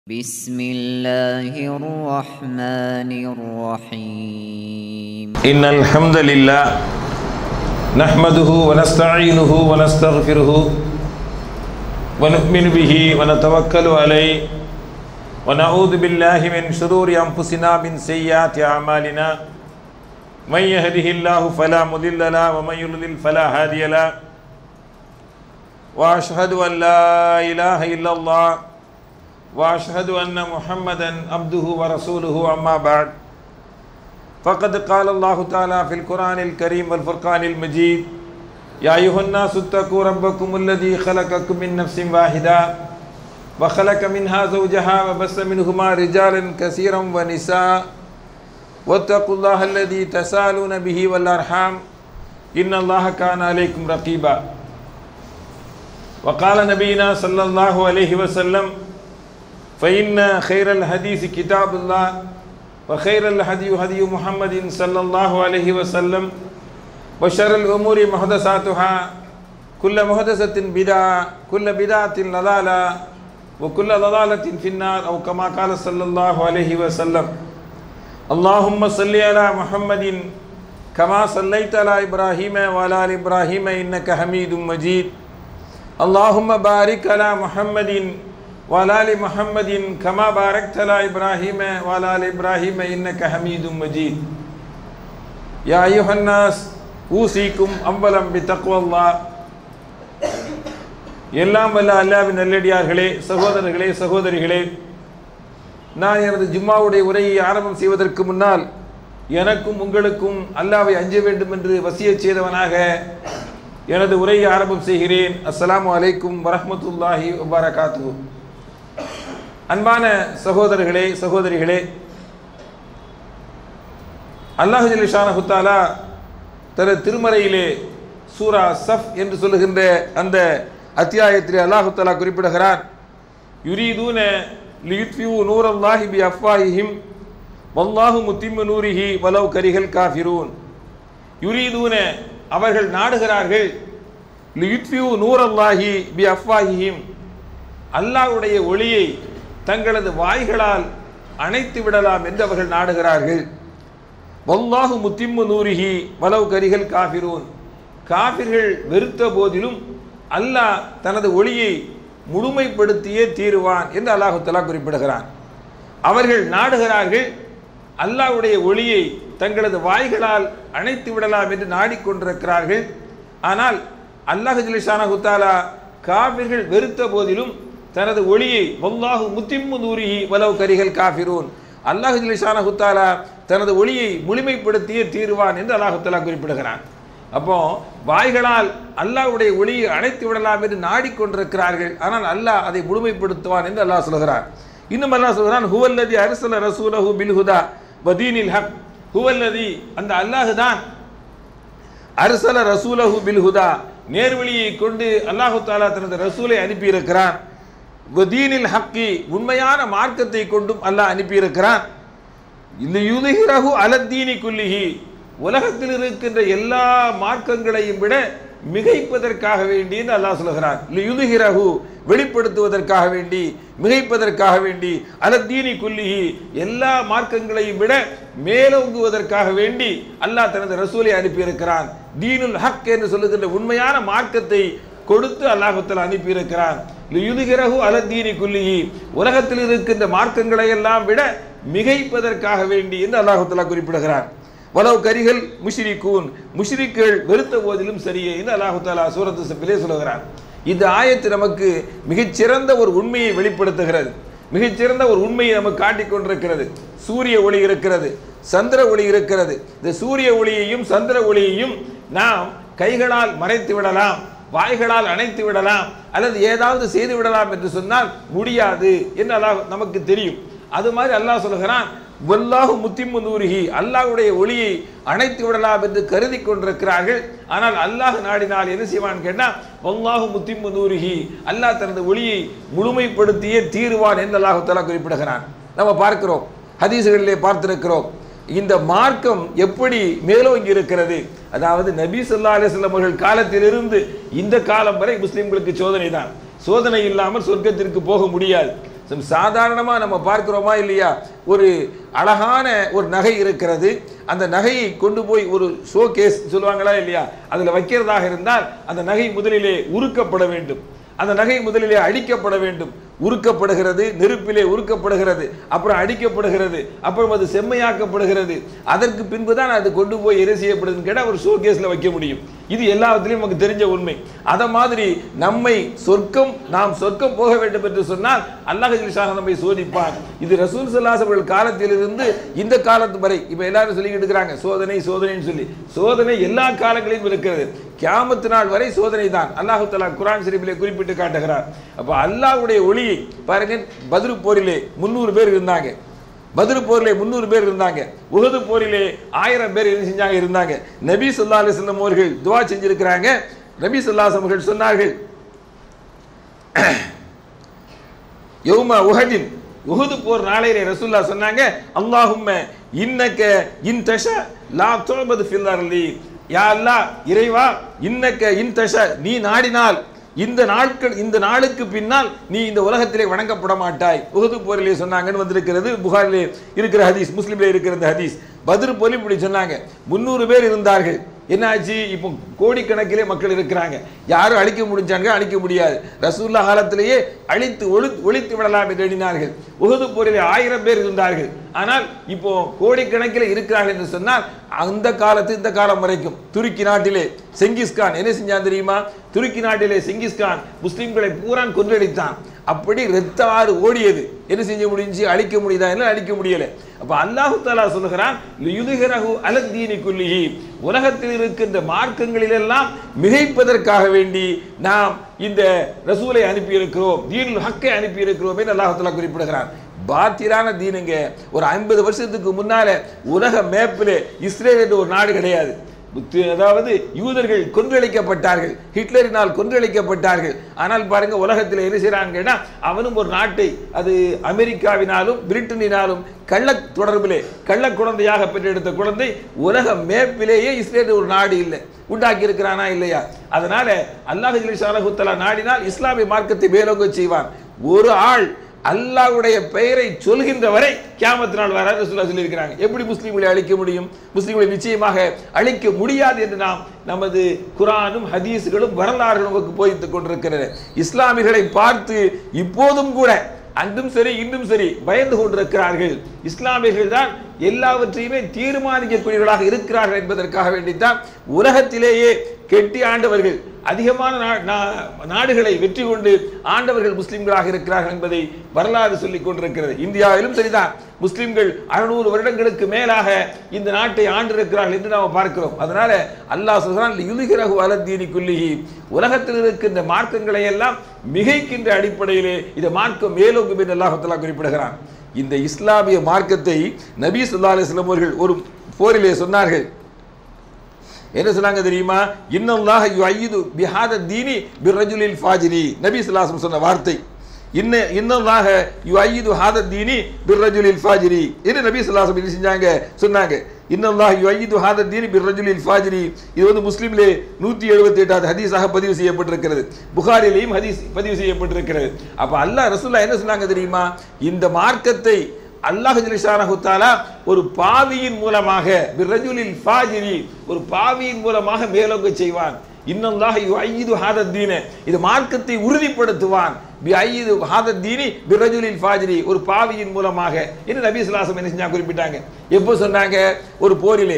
بسم الله الرحمن الرحيم إن الحمد لله نحمده ونستعينه ونستغفره ونؤمن به ونتوكل عليه ونعوذ بالله من شرور أنفسنا من سيئات أعمالنا من يهده الله فلا مضل له ومن يضلل فلا هادي له وأشهد أن لا إله إلا الله وأشهد أن محمدا عبده ورسوله أما بعد فقد قال الله تعالى في القرآن الكريم والفرقان المجيد يا أيها الناس اتقوا ربكم الذي خلقكم من نفس واحدة وخلق منها زوجها وبث منهما رجالا كثيرا ونساء واتقوا الله الذي تسالون به والأرحام إن الله كان عليكم رقيبا وقال نبينا صلى الله عليه وسلم فإن خير الحديث كتاب الله وخير الهدي هدي محمد صلى الله عليه وسلم وشر الأمور محدثاتها كل محدثة بدعة كل بدعة ضلالة وكل ضلالة في النار أو كما قال صلى الله عليه وسلم اللهم صل على محمد كما صليت على إبراهيم وعلى آل إبراهيم إنك حميد مجيد اللهم بارك على محمد وعلى آل محمد كما باركت على إبراهيم وعلى آل إبراهيم إنك حميد مجيد يا أيها الناس أوصيكم أولا بتقوى الله எல்லாம் வல்ல அல்லாவின் நல்லடியார்களே சகோதரர்களே சகோதரிகளே நான் எனது ஜும்மாவுடைய உரையை ஆரம்பம் செய்வதற்கு முன்னால் எனக்கும் உங்களுக்கும் அல்லாவை அஞ்ச வேண்டும் என்று வசிய செய்தவனாக எனது உரையை ஆரம்பம் செய்கிறேன் அஸ்ஸலாமு அலைக்கும் வரஹ்மத்துல்லாஹி வபரகாத்து அன்பான சகோதரர்களே சகோதரிகளே அல்லாஹு ஜலிஷானஹுத்தாலா தன திருமறையிலே சூரா சஃப் என்று சொல்லுகின்ற அந்த அத்தியாயத்திலே அல்லாஹு தாலா குறிப்பிடுகிறார் யுரீதூன லியுத்ஃபியூ நூரல்லாஹி பி அஃப்வாஹிஹிம் வல்லாஹு முத்திம்மு நூரிஹி வலவ் கரிகள் காஃபிரூன் யுரீதூன அவர்கள் நாடுகிறார்கள் லியுத்ஃபியூ நூரல்லாஹி பி அஃப்வாஹிஹிம் அல்லாஹ்வுடைய ஒளியை தங்களது வாய்களால் அணைத்து விடலாம் என்று அவர்கள் நாடுகிறார்கள் வல்லாஹு முத்திம்மு நூரிஹி வலவு கரிகள் காஃபிரூன் காஃபிர்கள் வெறுத்த போதிலும் அல்லாஹ் தனது ஒளியை முழுமைப்படுத்தியே தீருவான் என்று அல்லாஹு தலா குறிப்பிடுகிறான் அவர்கள் நாடுகிறார்கள் அல்லாஹ்வுடைய ஒளியை தங்களது வாய்களால் அணைத்து விடலாம் என்று நாடிக்கொண்டிருக்கிறார்கள் ஆனால் அல்லாஹு ஜலிஷான குத்தாலா காபிர்கள் வெறுத்த போதிலும் தனது ஒளியை வல்லாஹு முத்திம்மு நூரிஹி வலவு கரிகள் காஃபிரூன் அல்லாஹு ஜலிஷான குத்தாலா தனது ஒளியை முழுமைப்படுத்தியே தீருவான் என்று அல்லாஹு தலா குறிப்பிடுகிறான் அப்போ வாய்களால் அல்லாஹ்வுடைய ஒளியை அணைத்து விடலாம் என்று நாடிக்கொண்டிருக்கிறார்கள் ஆனால் அல்லாஹ் அதை முழுமைப்படுத்துவான் என்று அல்லாஹ் சொல்கிறான் இன்னும் அல்லாஹ் சொல்கிறான் ஹுவல்லதி அரசல ரசூலஹு பில்ஹுதா வதீனில் ஹக் ஹுவல்லதி அந்த அல்லாஹு தான் அரசல ரசூலஹு பில்ஹுதா நேர்வழியை கொண்டு அல்லாஹு தாலா தனது ரசூலை அனுப்பியிருக்கிறான் வதீனில் ஹக்கி உண்மையான மார்க்கத்தை கொண்டும் அல்லாஹ் அனுப்பியிருக்கிறான் இந்த யுதுகிரகு அலத்தீனி குல்லிஹி உலகத்தில் இருக்கின்ற எல்லா மார்க்கங்களையும் விட மிகைப்பதற்காக வேண்டி என்று அல்லாஹ் சொல்கிறான் யுதுகிரகு வெளிப்படுத்துவதற்காக வேண்டி மிகைப்பதற்காக வேண்டி அலத்தீனி குல்லிஹி எல்லா மார்க்கங்களையும் விட மேலோங்குவதற்காக வேண்டி அல்லாஹ் தனது ரசூலை அனுப்பியிருக்கிறான் தீனுல் ஹக் என்று சொல்லுகின்ற உண்மையான மார்க்கத்தை கொடுத்து அல்லாஹத்தில் அனுப்பியிருக்கிறான் யுதுகிரகு அலத்தீனி குல்லிஹி உலகத்தில் இருக்கின்ற மார்க்கங்களை எல்லாம் விட மிகைப்பதற்காக வேண்டி என்று அல்லாஹுத்தலா குறிப்பிடுகிறான் வலவு கரிகள் முஷ்ரிகூன் முஷ்ரிக்கள் வெறுத்த போதிலும் சரியே என்று அல்லாஹு தாலா சூரத்து சப்பிலே சொல்லுகிறான் இந்த ஆயத்து நமக்கு மிகச்சிறந்த ஒரு உண்மையை வெளிப்படுத்துகிறது மிகச்சிறந்த ஒரு உண்மையை நமக்கு காட்டிக் கொண்டிருக்கிறது சூரிய ஒளி இருக்கிறது சந்திர ஒளி இருக்கிறது இந்த சூரிய ஒளியையும் சந்திர ஒளியையும் நாம் கைகளால் மறைத்து விடலாம் வாய்களால் அணைத்து விடலாம் அல்லது ஏதாவது செய்து விடலாம் என்று சொன்னால் முடியாது என்று அல்லாஹ் நமக்கு தெரியும் அது மாதிரி அல்லாஹ் சொல்கிறான் வல்லாஹு முத்திம்மு நூரிஹி அல்லாஹ்வுடைய ஒளியை அணைத்து விடலாம் என்று கருதி கொண்டிருக்கிறார்கள் ஆனால் அல்லாஹ் நாடினால் என்ன செய்வான் கேட்டால் வல்லாஹு முத்திம்மு நூரிஹி அல்லாஹ் தனது ஒளியை முழுமைப்படுத்தியே தீருவான் என்று அல்லாஹு தலா குறிப்பிடுகிறான் நம்ம பார்க்கிறோம் ஹதீசுகளிலே பார்த்திருக்கிறோம் இந்த மார்க்கம் எப்படி மேலோங்கி இருக்கிறது அதாவது நபி சொல்லா அலிஸ்லாம் அவர்கள் காலத்திலிருந்து இந்த காலம் வரை முஸ்லிம்களுக்கு சோதனை தான் சோதனை இல்லாமல் சொர்க்கத்திற்கு போக முடியாது சம் சாதாரணமா நம்ம பார்க்கிறோமா இல்லையா ஒரு அழகான ஒரு நகை இருக்கிறது அந்த நகையை கொண்டு போய் ஒரு ஷோ கேஸ் சொல்லுவாங்களா இல்லையா அதுல வைக்கிறதாக இருந்தால் அந்த நகை முதலிலே உருக்கப்பட வேண்டும் அந்த நகை முதலிலே அடிக்கப்பட வேண்டும் உருக்கப்படுகிறது நெருப்பிலே உருக்கப்படுகிறது அப்புறம் அடிக்கப்படுகிறது அப்புறம் அது செம்மையாக்கப்படுகிறது அதற்கு பின்புதான் அது கொண்டு போய் எரை செய்யப்படுதுன்னு கேட்டால் ஒரு ஷோ கேஸ்ல வைக்க முடியும் இது எல்லாத்திலையும் நமக்கு தெரிஞ்ச உண்மை அத மாதிரி நம்மை சொர்க்கம் நாம் சொர்க்கம் போக வேண்டும் என்று சொன்னால் அல்லாஹ் ஜிலிஷாக நம்மை சோதிப்பான் இது ரசூல் சல்லாஸ் அவர்கள் காலத்திலிருந்து இந்த காலத்து வரை இப்ப எல்லாரும் சொல்லிக்கிட்டு இருக்கிறாங்க சோதனை சோதனைன்னு சொல்லி சோதனை எல்லா காலங்களிலும் இருக்கிறது கியாமத்து நாள் வரை சோதனை தான் அல்லாஹு தலா குரான் ஷரீஃபிலே குறிப்பிட்டு காட்டுகிறார் அப்ப அல்லாஹ்வுடைய ஒளியை பாருங்க பத்ரு போரிலே முந்நூறு பேர் இருந்தாங்க பத்ரு போரிலே முந்நூறு பேர் இருந்தாங்க உஹது போரிலே ஆயிரம் பேர் என்ன செஞ்சாங்க இருந்தாங்க நபி சொல்லா அலிஸ்லம் அவர்கள் துவா செஞ்சிருக்கிறாங்க நபி சொல்லாஸ் அவர்கள் சொன்னார்கள் யௌம உஹதின் உஹது போர் நாளையிலே ரசூல்லா சொன்னாங்க அல்லாஹும்ம இன்னக்க இன் தஷ லா துஅபது ஃபில் அர்லி யா அல்லாஹ் இறைவா இன்னக்க இன் தஷ நீ நாடினால் இந்த நாட்கள் இந்த நாளுக்கு பின்னால் நீ இந்த உலகத்திலே வணங்கப்பட மாட்டாய் உஹது போரிலே சொன்னாங்கன்னு வந்திருக்கிறது புகாரிலே இருக்கிற ஹதீஸ் முஸ்லிம்ல இருக்கிற இந்த ஹதீஸ் பத்ரு போரில் இப்படி சொன்னாங்க முந்நூறு பேர் இருந்தார்கள் என்னாச்சு இப்போ கோடிக்கணக்கிலே மக்கள் இருக்கிறாங்க யாரும் அழிக்க முடிஞ்சாங்க அழிக்க முடியாது ரசூல்லா காலத்திலேயே அழித்து ஒளி ஒழித்து விடலாம் என்று எண்ணினார்கள் உகது போரிலே ஆயிரம் பேர் இருந்தார்கள் ஆனால் இப்போ கோடிக்கணக்கில் இருக்கிறார்கள் என்று சொன்னால் அந்த காலத்து இந்த காலம் வரைக்கும் துருக்கி நாட்டிலே செங்கிஸ்கான் என்ன செஞ்சான் தெரியுமா துருக்கி நாட்டிலே செங்கிஸ்கான் முஸ்லிம்களை பூரான் கொன்றடித்தான் அப்படி ரத்த ஆறு ஓடியது என்ன செஞ்ச முடிஞ்சு அழிக்க முடியுதா என்ன அழிக்க முடியல அப்ப அல்லாஹு தாலா சொல்லுகிறான் லியுதுஹிரஹு அலத்தீனி குல்லிஹி உலகத்தில் இருக்கின்ற மார்க்கங்களிலெல்லாம் மிகைப்பதற்காக வேண்டி நாம் இந்த ரசூலை அனுப்பி இருக்கிறோம் தீனுல் ஹக்கை அனுப்பி இருக்கிறோம் என்று அல்லாஹு தாலா குறிப்பிடுகிறான் பாத்திரான தீனுங்க ஒரு ஐம்பது வருஷத்துக்கு முன்னால உலக மேப்பிலே இஸ்ரேல் என்று ஒரு நாடு கிடையாது புத்தி- அதாவது யூதர்கள் கொன்றளிக்கப்பட்டார்கள் ஹிட்லரினால் கொன்றளிக்கப்பட்டார்கள் ஆனால் பாருங்க உலகத்தில் என்ன செய்றாங்க கேட்டா அவனும் ஒரு நாட்டை அது அமெரிக்காவினாலும் பிரிட்டனினாலும் கள்ள தொடர்பிலே கள்ள குழந்தையாக பெற்றெடுத்த குழந்தை உலக மேப்பிலேயே இஸ்ரேல் ஒரு நாடு இல்லை உண்டாக்கி இருக்கிறானா இல்லையா அதனால அல்லாஹ் ஜலிஷாலகுத்தலா நாடினால் இஸ்லாமிய மார்க்கத்தை மேலோங்க செய்வான் ஒரு ஆள் அல்லாஹ்வுடைய பெயரை சொல்கின்ற வரை கியாமத் நாள் வர ரசூலுல்லாஹ் சொல்லியிருக்கிறாங்க எப்படி முஸ்லீம்களை அழிக்க முடியும் முஸ்லீம்களை நிச்சயமாக அழிக்க முடியாது என்று நாம் நமது குரானும் ஹதீஸ்களும் வரலாறுகளும் நமக்கு போதித்துக் கொண்டிருக்கிறது இஸ்லாமியர்களை பார்த்து இப்போதும் கூட அன்றும் சரி இன்றும் சரி பயந்து கொண்டிருக்கிறார்கள் இஸ்லாமியர்கள் தான் எல்லாவற்றையுமே தீர்மானிக்கக்கூடியவர்களாக இருக்கிறார்கள் என்பதற்காக வேண்டித்தான் உலகத்திலேயே கெட்டி ஆண்டவர்கள் அதிகமான நா- நா- நாடுகளை வெற்றி கொண்டு ஆண்டவர்கள் முஸ்லிம்களாக இருக்கிறார்கள் என்பதை வரலாறு சொல்லிக் கொண்டிருக்கிறது இந்தியாவிலும் சரிதான் முஸ்லிம்கள் அறுநூறு வருடங்களுக்கு மேலாக இந்த நாட்டை ஆண்டிருக்கிறார்கள் என்று நாம் பார்க்கிறோம் அதனால அல்லாஹ் சொல்கிறான் யுலுகிறகு வலத்தீனி குல்லிஹி உலகத்தில் இருக்கின்ற மார்க்கங்களை எல்லாம் மிகைக்கின்ற அடிப்படையிலே இந்த மார்க்கம் மேலோங்கும் என்று அல்லாஹ் குறிப்பிடுகிறான் இந்த இஸ்லாமிய மார்க்கத்தை நபி ஸல்லல்லாஹு அலைஹி வஸல்லம் அவர்கள் ஒரு போரிலே சொன்னார்கள் என்ன சொன்னாங்க தெரியுமா இன்னல்லாஹ யுஐது பிஹாத தீனி பிர்ரஜுலில் ஃபாஜிரி நபி ஸல்லல்லாஹு சொன்ன வார்த்தை இன்ன இன்னல்லாஹ யுஐது ஹாத தீனி பிர்ரஜுலில் ஃபாஜிரி என்ன நபி ஸல்லல்லாஹு அலைஹி செஞ்சாங்க சொன்னாங்க இன்னல்லாஹ யுஐது ஹாத தீனி பிர்ரஜுலில் ஃபாஜிரி இது வந்து முஸ்லிம்லே நூற்றி எழுபத்தி எட்டாவது ஹதீஸாக பதிவு செய்யப்பட்டிருக்கிறது புகாரிலேயும் ஹதீஸ் பதிவு செய்யப்பட்டிருக்கிறது அப்ப அல்லாஹ் ரசூல்லா என்ன சொன்னாங்க தெரியுமா இந்த மார்க்கத்தை அல்லாஹ் ஜலிஷானஹு தஆலா ஒரு பாவியின் மூலமாக பிர்ரஜுலில் ஃபாஜிரி ஒரு பாவியின் மூலமாக மேலோங்க செய்வான் இன்னல்லாஹ் யுஐது ஹாத தீன இது மார்க்கத்தை உறுதிப்படுத்துவான் பி ஐது ஹாத தீனி பிர்ரஜுலில் ஃபாஜிரி ஒரு பாவியின் மூலமாக என்று நபி ஸல்லல்லாஹு என்ன செஞ்சாங்க குறிப்பிட்டாங்க எப்போ சொன்னாங்க ஒரு போரிலே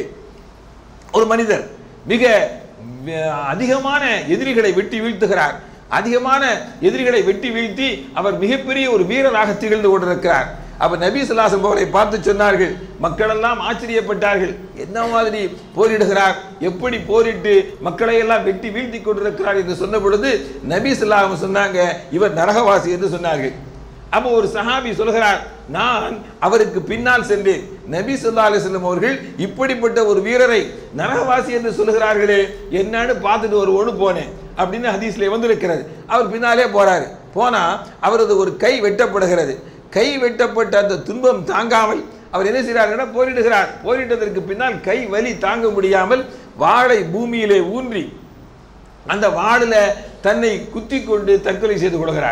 ஒரு மனிதர் மிக அஹ், அதிகமான எதிரிகளை வெட்டி வீழ்த்துகிறார் அதிகமான எதிரிகளை வெட்டி வீழ்த்தி அவர் மிகப்பெரிய ஒரு வீரராக திகழ்ந்து கொண்டிருக்கிறார் அப்ப நபி ஸல்லல்லாஹு அவரை பார்த்து சொன்னார்கள் மக்களெல்லாம் ஆச்சரியப்பட்டார்கள் என்ன மாதிரி போரிடுகிறார் எப்படி போரிட்டு மக்களை எல்லாம் வெட்டி வீழ்த்தி கொண்டிருக்கிறார் என்று சொன்ன பொழுது நபி ஸல்லல்லாஹு சொன்னாங்க இவர் நரகவாசி என்று சொன்னார்கள் அப்போ ஒரு சஹாபி சொல்கிறார் நான் அவருக்கு பின்னால் சென்றேன் நபி ஸல்லல்லாஹு அலைஹி வஸல்லம் அவர்கள் இப்படிப்பட்ட ஒரு வீரரை நரகவாசி என்று சொல்கிறார்களே என்னன்னு பார்த்துட்டு ஒரு ஒன்று போனேன் அப்படின்னு ஹதீஸ்ல வந்திருக்கிறது அவர் பின்னாலே போறாரு போனா அவரது ஒரு கை வெட்டப்படுகிறது கை வெட்டப்பட்ட அந்த துன்பம் தாங்காமல் அவர் என்ன செய்கிறார்னா போரிடுகிறார் போரிட்டதற்கு பின்னால் கை வலி தாங்க முடியாமல் வாளை பூமியிலே ஊன்றி அந்த வாளில் தன்னை குத்தி கொண்டு தற்கொலை செய்து கொள்கிறார்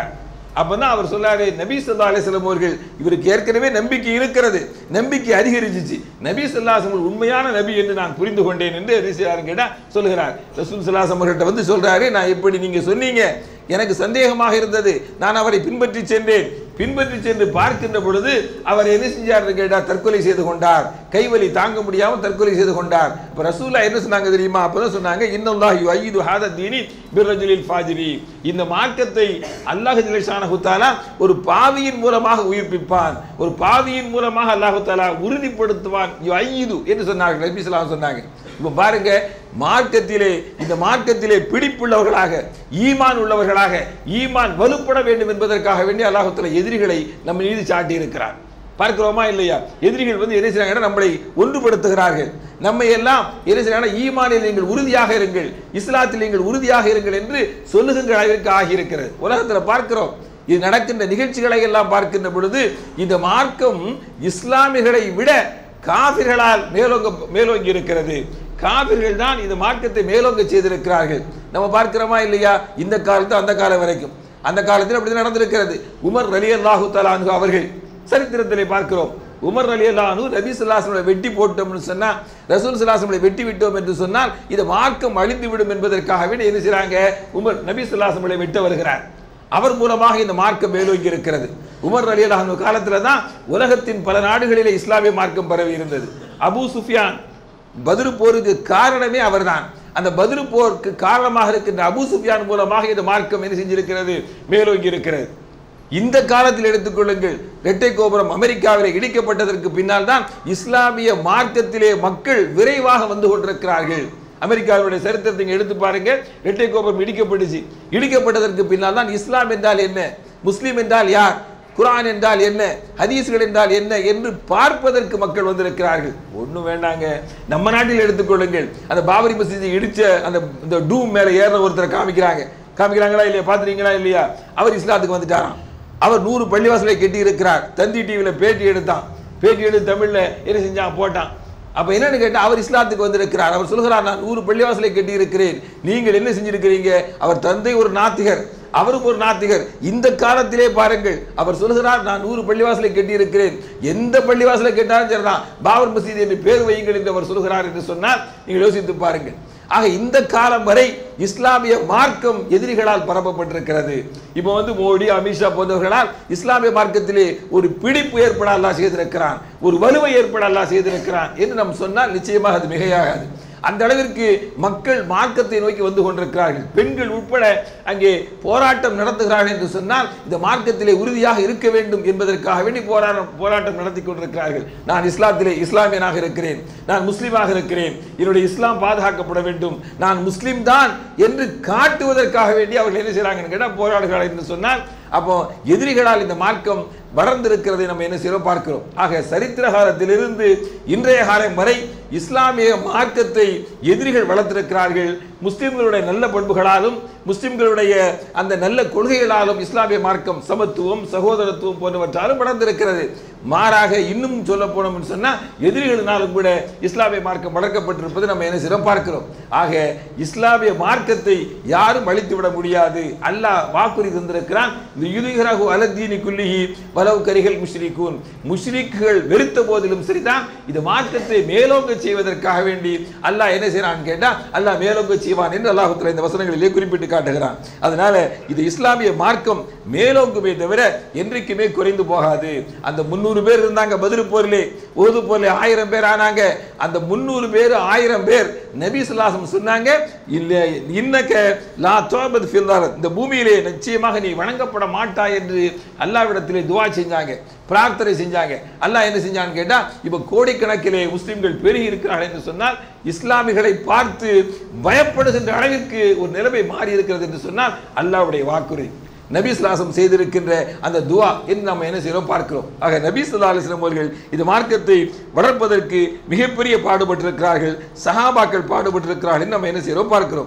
அப்பதான் அவர் சொல்லாரு நபி ஸல்லல்லாஹு அலைஹி வஸல்லம் அவர்கள் இவருக்கு ஏற்கனவே நம்பிக்கை இருக்கிறது நம்பிக்கை அதிகரிச்சிச்சு நபி ஸல்லல்லாஹு அலைஹி வஸல்லம் உண்மையான நபி என்று நான் புரிந்து கொண்டேன் என்று என்ன செய்றாரு கேட்டா சொல்லுகிறார் ரசூல் ஸல்லல்லாஹு அலைஹி அவர்கள்ட்ட வந்து சொல்றாரு நான் எப்படி நீங்க சொன்னீங்க எனக்கு சந்தேகமாக இருந்தது நான் அவரை பின்பற்றி சென்றேன் பின்பற்றி சென்று பார்க்கின்ற பொழுது அவர் என்ன செஞ்சார் கேட்டார் தற்கொலை செய்து கொண்டார் கைவலி தாங்க முடியாமல் தற்கொலை செய்து கொண்டார் அப்ப ரசூலா என்ன சொன்னாங்க தெரியுமா அப்பதான் சொன்னாங்க இன்னல்லாஹி ஐது ஹாத தீனி பிர்ரஜுலில் ஃபாஜிரி இந்த மார்க்கத்தை அல்லாஹ் ஜிலேஷானஹு தஆலா ஒரு பாவியின் மூலமாக உயிர்ப்பிப்பான் ஒரு பாவியின் மூலமாக அல்லாஹ் தஆலா உறுதிப்படுத்துவான் ஐது என்று சொன்னார்கள் நபி ஸல்லல்லாஹு அலைஹி சொன்னாங்க இப்ப பாருங்க மார்க்கத்திலே இந்த மார்க்கத்திலே பிடிப்புள்ளவர்களாக ஈமான் உள்ளவர்களாக ஈமான் வலுப்பட வேண்டும் என்பதற்காக வேண்டி அல்லாஹுத்தல எதிரிகளை நம்ம மீது சாட்டி இருக்கிறார் பார்க்கிறோமா இல்லையா எதிரிகள் வந்து என்ன செய்றாங்கன்னா நம்மளை ஒன்றுபடுத்துகிறார்கள் நம்மை எல்லாம் என்ன செய்றாங்கன்னா ஈமானில் நீங்கள் உறுதியாக இருங்கள் இஸ்லாத்தில் நீங்கள் உறுதியாக இருங்கள் என்று சொல்லுகின்ற அளவிற்கு ஆகியிருக்கிறது உலகத்தில் பார்க்கிறோம் இது நடக்கின்ற நிகழ்ச்சிகளை எல்லாம் பார்க்கின்ற பொழுது இந்த மார்க்கம் இஸ்லாமியர்களை விட காபிர்களால் மேலோங்க மேலோங்கி இருக்கிறது காபிர்கள் தான் இந்த மார்க்கத்தை மேலோங்க செய்திருக்கிறார்கள் நம்ம பார்க்கிறோமா இல்லையா இந்த காலத்து அந்த காலம் வரைக்கும் அந்த காலத்தில் அப்படி நடந்திருக்கிறது உமர் ரலி அல்லாஹு தலானு அவர்கள் சரித்திரத்திலே பார்க்கிறோம் உமர் அலி அல்லாஹு ரபி சுல்லாசனை வெட்டி போட்டோம்னு சொன்னா ரசூல் சுல்லாசனை வெட்டி விட்டோம் என்று சொன்னால் இது மார்க்கம் அழிந்து விடும் என்பதற்காகவே என்ன செய்றாங்க உமர் நபி சுல்லாசனை வெட்ட வருகிறார் அவர் மூலமாக இந்த மார்க்கம் மேலோங்கி இருக்கிறது உமர் அலி அல்லாஹ் காலத்துல தான் உலகத்தின் பல நாடுகளிலே இஸ்லாமிய மார்க்கம் பரவி இருந்தது அபூ சுஃபியான் பதிரு போருக்கு காரணமே அவர்தான் அந்த பதிரு போருக்கு காரணமாக இருக்கின்ற அபூ சுஃபியான் மூலமாக இந்த மார்க்கம் என்ன செஞ்சிருக்கிறது மேலோங்கி இருக்கிறது இந்த காலத்தில் எடுத்துக்கொள்ளுங்கள் இரட்டை கோபுரம் அமெரிக்காவில் இடிக்கப்பட்டதற்கு பின்னால் தான் இஸ்லாமிய மார்க்கத்திலே மக்கள் விரைவாக வந்து கொண்டிருக்கிறார்கள் அமெரிக்காவுடைய சரித்திரத்தை இங்க எடுத்து பாருங்க இரட்டை கோபுரம் இடிக்கப்பட்டுச்சு இடிக்கப்பட்டதற்கு பின்னால் தான் இஸ்லாம் என்றால் என்ன முஸ்லீம் என்றால் யார் குர்ஆன் என்றால் என்ன ஹதீஸ்கள் என்றால் என்ன என்று பார்ப்பதற்கு மக்கள் வந்திருக்கிறார்கள் ஒண்ணும் வேண்டாங்க நம்ம நாட்டில் எடுத்துக்கொள்ளுங்கள் அந்த பாபரி மசீதி இடிச்ச அந்த இந்த டூம் மேல ஏற ஒருத்தரை காமிக்கிறாங்க காமிக்கிறாங்களா இல்லையா பாத்துறீங்களா இல்லையா அவர் இஸ்லாத்துக்கு வந்துட்டாராம் அவர் நூறு பள்ளிவாசலை கட்டி இருக்கிறார் தந்தி டிவியில் பேட்டி எடுத்தான் பேட்டி எடுத்து தமிழ்ல என்ன செஞ்சான் போட்டான் அப்ப என்னன்னு கேட்டா அவர் இஸ்லாத்துக்கு வந்திருக்கிறார் அவர் சொல்கிறார் நான் நூறு பள்ளிவாசலை கட்டி இருக்கிறேன் நீங்கள் என்ன செஞ்சிருக்கிறீங்க அவர் தந்தை ஒரு நாத்திகர் அவரும் ஒரு நாத்திகர் இந்த காலத்திலே பாருங்கள் அவர் சொல்கிறார் நான் நூறு பள்ளிவாசலை கட்டி இருக்கிறேன் எந்த பள்ளிவாசலை கேட்டாலும் சரிதான் பாபர் மசீதி என்று பேர் வையுங்கள் என்று அவர் சொல்கிறார் என்று சொன்னால் நீங்கள் யோசித்து பாருங்கள் ஆக இந்த காலம் வரை இஸ்லாமிய மார்க்கம் எதிரிகளால் பரப்பப்பட்டிருக்கிறது இப்போ வந்து மோடி அமித்ஷா போன்றவர்களால் இஸ்லாமிய மார்க்கத்திலே ஒரு பிடிப்பு ஏற்பட அல்லாஹ் செய்திருக்கிறான் ஒரு வலுவை ஏற்பட அல்லாஹ் செய்திருக்கிறான் என்று நாம் சொன்னால் நிச்சயமாக அது மிகையாகாது அந்த அளவிற்கு மக்கள் மார்க்கத்தை நோக்கி வந்து கொண்டிருக்கிறார்கள் பெண்கள் உட்பட அங்கே போராட்டம் நடத்துகிறார்கள் என்று சொன்னால் இந்த மார்க்கத்திலே உறுதியாக இருக்க வேண்டும் என்பதற்காக வேண்டி போராட்டம் போராட்டம் நடத்தி கொண்டிருக்கிறார்கள் நான் இஸ்லாத்திலே இஸ்லாமியனாக இருக்கிறேன் நான் முஸ்லீமாக இருக்கிறேன் என்னுடைய இஸ்லாம் பாதுகாக்கப்பட வேண்டும் நான் முஸ்லீம் தான் என்று காட்டுவதற்காக வேண்டி அவர்கள் என்ன செய்கிறாங்கன்னு கேட்டால் போராடுகிறார்கள் என்று சொன்னால் அப்போ எதிரிகளால் இந்த மார்க்கம் வளர்ந்திருக்கிறதை நம்ம என்ன செய்யறோம் பார்க்கிறோம் ஆக சரித்திர காலத்திலிருந்து இன்றைய காலம் வரை இஸ்லாமிய மார்க்கத்தை எதிரிகள் வளர்த்திருக்கிறார்கள் முஸ்லிம்களுடைய நல்ல பண்புகளாலும் முஸ்லிம்களுடைய அந்த நல்ல கொள்கைகளாலும் இஸ்லாமிய மார்க்கம் சமத்துவம் சகோதரத்துவம் போன்றவற்றாலும் வளர்ந்திருக்கிறது மாறாக இன்னும் சொல்ல போனோம்னு சொன்னா எதிரிகளினாலும் கூட இஸ்லாமிய மார்க்கம் வளர்க்கப்பட்டிருப்பது நம்ம என்ன செய்யறோம் பார்க்கிறோம் ஆக இஸ்லாமிய மார்க்கத்தை யாரும் அழித்து விட முடியாது அல்லாஹ் வாக்குறுதி தந்திருக்கிறான் இந்த யுதிகராகு அலத்தீனி குல்லிஹி வலவு கரிகள் முஷ்ரிகூன் முஷ்ரிக்குகள் வெறுத்த போதிலும் சரிதான் இது மார்க்கத்தை மேலோங்க செய்வதற்காக வேண்டி அல்லாஹ் என்ன செய்யறான்னு கேட்டா அல்லாஹ் மேலோங்க செய்வான் என்று அல்லாஹுத்துல இந்த வசனங்களிலே குறிப்பிட்டு காட்டுகிறான் அதனால இது இஸ்லாமிய மார்க்கம் மேலோங்குமே தவிர என்றைக்குமே குறைந்து போகாது அந்த முன்னூறு பேர் இருந்தாங்க பதில் போரிலே உது போரிலே ஆயிரம் பேர் ஆனாங்க அந்த முன்னூறு பேர் ஆயிரம் பேர் நபி சுல்லாசம் சொன்னாங்க இல்ல இன்னக்க லா தோபத் ஃபில்லார் இந்த பூமியிலே நிச்சயமாக நீ வணங்கப்பட மாட்டாய் என்று அல்லாவிடத்திலே துவா செஞ்சாங்க பிரார்த்தனை செஞ்சாங்க அல்லாஹ் என்ன செஞ்சான்னு கேட்டா இப்ப கோடிக்கணக்கிலே முஸ்லிம்கள் பெருகி இருக்கிறார்கள் என்று சொன்னால் இஸ்லாமிகளை பார்த்து பயப்படுகின்ற அளவிற்கு ஒரு நிலைமை மாறி இருக்கிறது என்று சொன்னால் அல்லாஹ்வுடைய வாக்குறுதி நபி சுல்லாசம் செய்திருக்கின்ற அந்த துவா என்று நம்ம என்ன செய்யறோம் பார்க்கிறோம் ஆக நபி சுல்லா அலிஸ்லாம் அவர்கள் இந்த மார்க்கத்தை வளர்ப்பதற்கு மிகப்பெரிய பாடுபட்டிருக்கிறார்கள் சஹாபாக்கள் பாடுபட்டிருக்கிறார்கள் என்று நம்ம என்ன செய்யறோம் பார்க்கிறோம்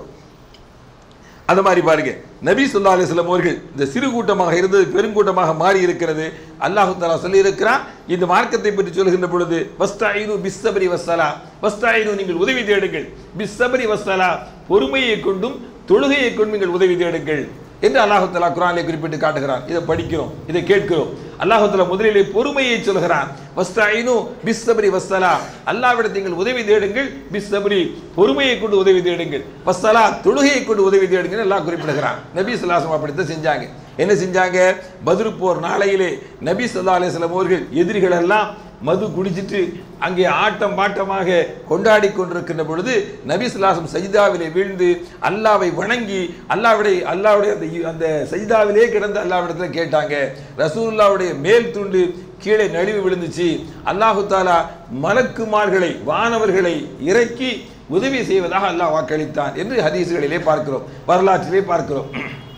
அந்த மாதிரி பாருங்க நபி சொல்லா அலிஸ்லாம் அவர்கள் இந்த சிறு கூட்டமாக இருந்தது பெருங்கூட்டமாக மாறி இருக்கிறது அல்லாஹு தாலா சொல்லி இருக்கிறான் இந்த மார்க்கத்தை பற்றி சொல்கின்ற பொழுது வஸ்தாயினு பிஸ்ஸபரி வஸ்ஸலா வஸ்தாயினு நீங்கள் உதவி தேடுங்கள் பிஸ்ஸபரி வஸ்ஸலா பொறுமையை கொண்டும் தொழுகையை கொண்டும் நீங்கள் உதவி தேடுங்கள் என்று அல்லாஹு தலா குரானிலே குறிப்பிட்டு காட்டுகிறான் இதை படிக்கிறோம் இதை கேட்கிறோம் அல்லாஹு தலா முதலிலே பொறுமையை சொல்கிறான் வஸ்தாயினு பிஸ்ஸபரி வஸ்ஸலா அல்லாவிடத்தில் நீங்கள் உதவி தேடுங்கள் பிஸ்ஸபரி பொறுமையை கொண்டு உதவி தேடுங்கள் வஸ்ஸலா தொழுகையை கொண்டு உதவி தேடுங்கள் எல்லாம் குறிப்பிடுகிறான் நபி சொல்லாசம் அப்படித்தான் செஞ்சாங்க என்ன செஞ்சாங்க பதிரு போர் நாளையிலே நபி சொல்லா அலிஸ்லாம் அவர்கள் எதிரிகள் எல்லாம் மது குடிச்சிட்டு அங்கே ஆட்டம் பாட்டமாக கொண்டாடி கொண்டிருக்கின்ற பொழுது நபி சுல்லாசம் சஜிதாவிலே வீழ்ந்து அல்லாவை வணங்கி அல்லாவுடைய அல்லாவுடைய அந்த அந்த சஜிதாவிலே கிடந்து அல்லாவிடத்தில் கேட்டாங்க ரசூலுல்லாவுடைய மேல் துண்டு கீழே நழுவி விழுந்துச்சு அல்லாஹு தாலா மலக்குமார்களை வானவர்களை இறக்கி உதவி செய்வதாக அல்லாஹ் வாக்களித்தான் என்று ஹதீஸ்களிலே பார்க்கிறோம் வரலாற்றிலே பார்க்கிறோம்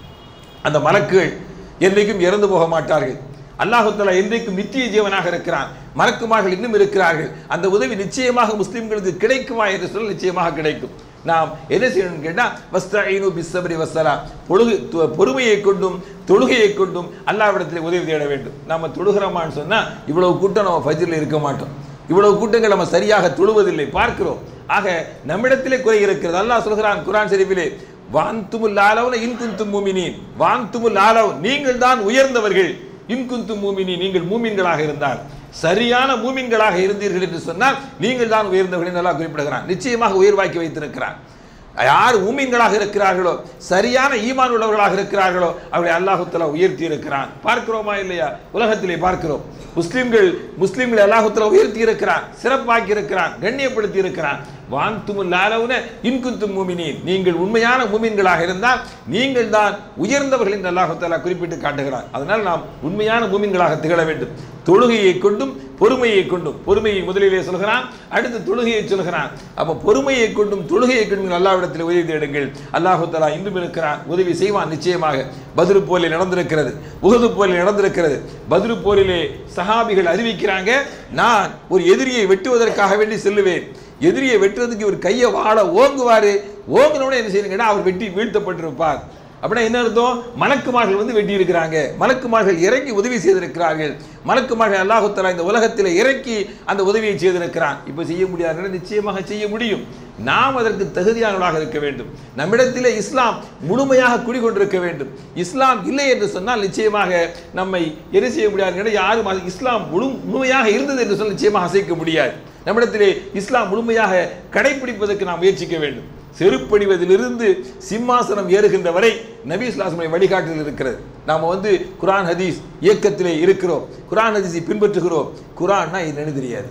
அந்த மலக்குகள் என்றைக்கும் இறந்து போக மாட்டார்கள் அல்லாஹு தலா என்றைக்கும் நித்திய ஜீவனாக இருக்கிறான் மலக்குமார்கள் இன்னும் இருக்கிறார்கள் அந்த உதவி நிச்சயமாக முஸ்லிம்களுக்கு கிடைக்குமா என்று சொல்ல நிச்சயமாக கிடைக்கும் நாம் என்ன செய்யணும்னு கேட்டால் வஸ்தாயினு பிஸ்ஸபரி வஸ்ஸலா பொழுகு து- பொறுமையை கொண்டும் தொழுகையை கொண்டும் அல்லாவிடத்தில் உதவி தேட வேண்டும் நம்ம தொழுகிறோமான்னு சொன்னால் இவ்வளவு கூட்டம் நம்ம ஃபஜ்ரில் இருக்க மாட்டோம் இவ்வளவு கூட்டங்கள் நம்ம சரியாக தொழுவதில்லை பார்க்கிறோம் ஆக நம்மிடத்திலே குறை இருக்கிறது அல்லாஹ் சொல்கிறான் குரான் ஷெரீஃபிலே வான்துமுல் ஆலவுன இன்குந்தும் மூமினீன் வான்துமுல் ஆலவ் நீங்கள் தான் உயர்ந்தவர்கள் இன்குந்தும் மூமினி நீங்கள் மூமின்களாக இருந்தால் சரியான மூமின்களாக இருந்தீர்கள் என்று சொன்னால் நீங்கள் தான் உயர்ந்தவர்கள் என்று அல்லாஹ் குறிப்பிடுகிறான் நிச்சயமாக உயர்வாக்கி வைத்திருக்கிறான் யார் ஊமின்களாக இருக்கிறார்களோ சரியான ஈமான் உள்ளவர்களாக இருக்கிறார்களோ அவர்களை அல்லாஹு தஆலா உயர்த்தி இருக்கிறான் பார்க்கிறோமா இல்லையா உலகத்திலே பார்க்கிறோம் முஸ்லிம்கள் முஸ்லிம்களை அல்லாஹு தஆலா உயர்த்தி இருக்கிறான் சிறப்பாக்கி இருக்கிறான் கண்ணியப்படுத்தி இருக்கிறான் வான்துமுல் லாலவுன இன்குந்தும் மூமினீன் நீங்கள் உண்மையான மூமின்களாக இருந்தால் நீங்கள் தான் உயர்ந்தவர்கள் என்று அல்லாஹு தஆலா குறிப்பிட்டு காட்டுகிறான் அதனால் நாம் உண்மையான மூமின்களாக திகழ வேண்டும் தொழுகையை கொண்டும் பொறுமையை கொண்டும் பொறுமையை முதலிலே சொல்கிறான் அடுத்து தொழுகையை சொல்கிறான் அப்ப பொறுமையை கொண்டும் தொழுகையை கொண்டும் அல்லாவிடத்தில் உதவி தேடுங்கள் அல்லாஹு தஆலா இன்றும் இருக்கிறான் உதவி செய்வான் நிச்சயமாக பத்ரு போரில் நடந்திருக்கிறது உஹது போரில் நடந்திருக்கிறது பத்ரு போரிலே சஹாபிகள் அறிவிக்கிறாங்க நான் ஒரு எதிரியை வெட்டுவதற்காக வேண்டி செல்லுவேன் எதிரியை வெட்டுறதுக்கு இவர் கையை வாழ ஓங்குவாரு ஓங்குனோட என்ன செய்யணுங்கன்னா அவர் வெட்டி வீழ்த்தப்பட்டிருப்பார் அப்படின்னா என்ன அர்த்தம் மலக்குமார்கள் வந்து வெட்டி இருக்கிறாங்க மலக்குமார்கள் இறங்கி உதவி செய்திருக்கிறார்கள் மலக்குமார்கள் அல்லாஹு தஆலா இந்த உலகத்தில் இறக்கி அந்த உதவியை செய்திருக்கிறான் இப்போ செய்ய முடியாது நிச்சயமாக செய்ய முடியும் நாம் அதற்கு தகுதியானவர்களாக இருக்க வேண்டும் நம்மிடத்திலே இஸ்லாம் முழுமையாக குடிகொண்டிருக்க வேண்டும் இஸ்லாம் இல்லை என்று சொன்னால் நிச்சயமாக நம்மை என்ன செய்ய முடியாது யாரும் அது இஸ்லாம் முழு முழுமையாக இருந்தது என்று சொல்ல நிச்சயமாக அசைக்க முடியாது நம்மிடத்திலே இஸ்லாம் முழுமையாக கடைபிடிப்பதற்கு நாம் முயற்சிக்க வேண்டும் செருப்பணிவதிலிருந்து சிம்மாசனம் ஏறுகின்ற வரை நபி இஸ்லாசமுடைய வழிகாட்டுதல் இருக்கிறது நாம வந்து குரான் ஹதீஸ் இயக்கத்திலே இருக்கிறோம் குரான் ஹதீஸை பின்பற்றுகிறோம் குரான்னா என்னன்னு தெரியாது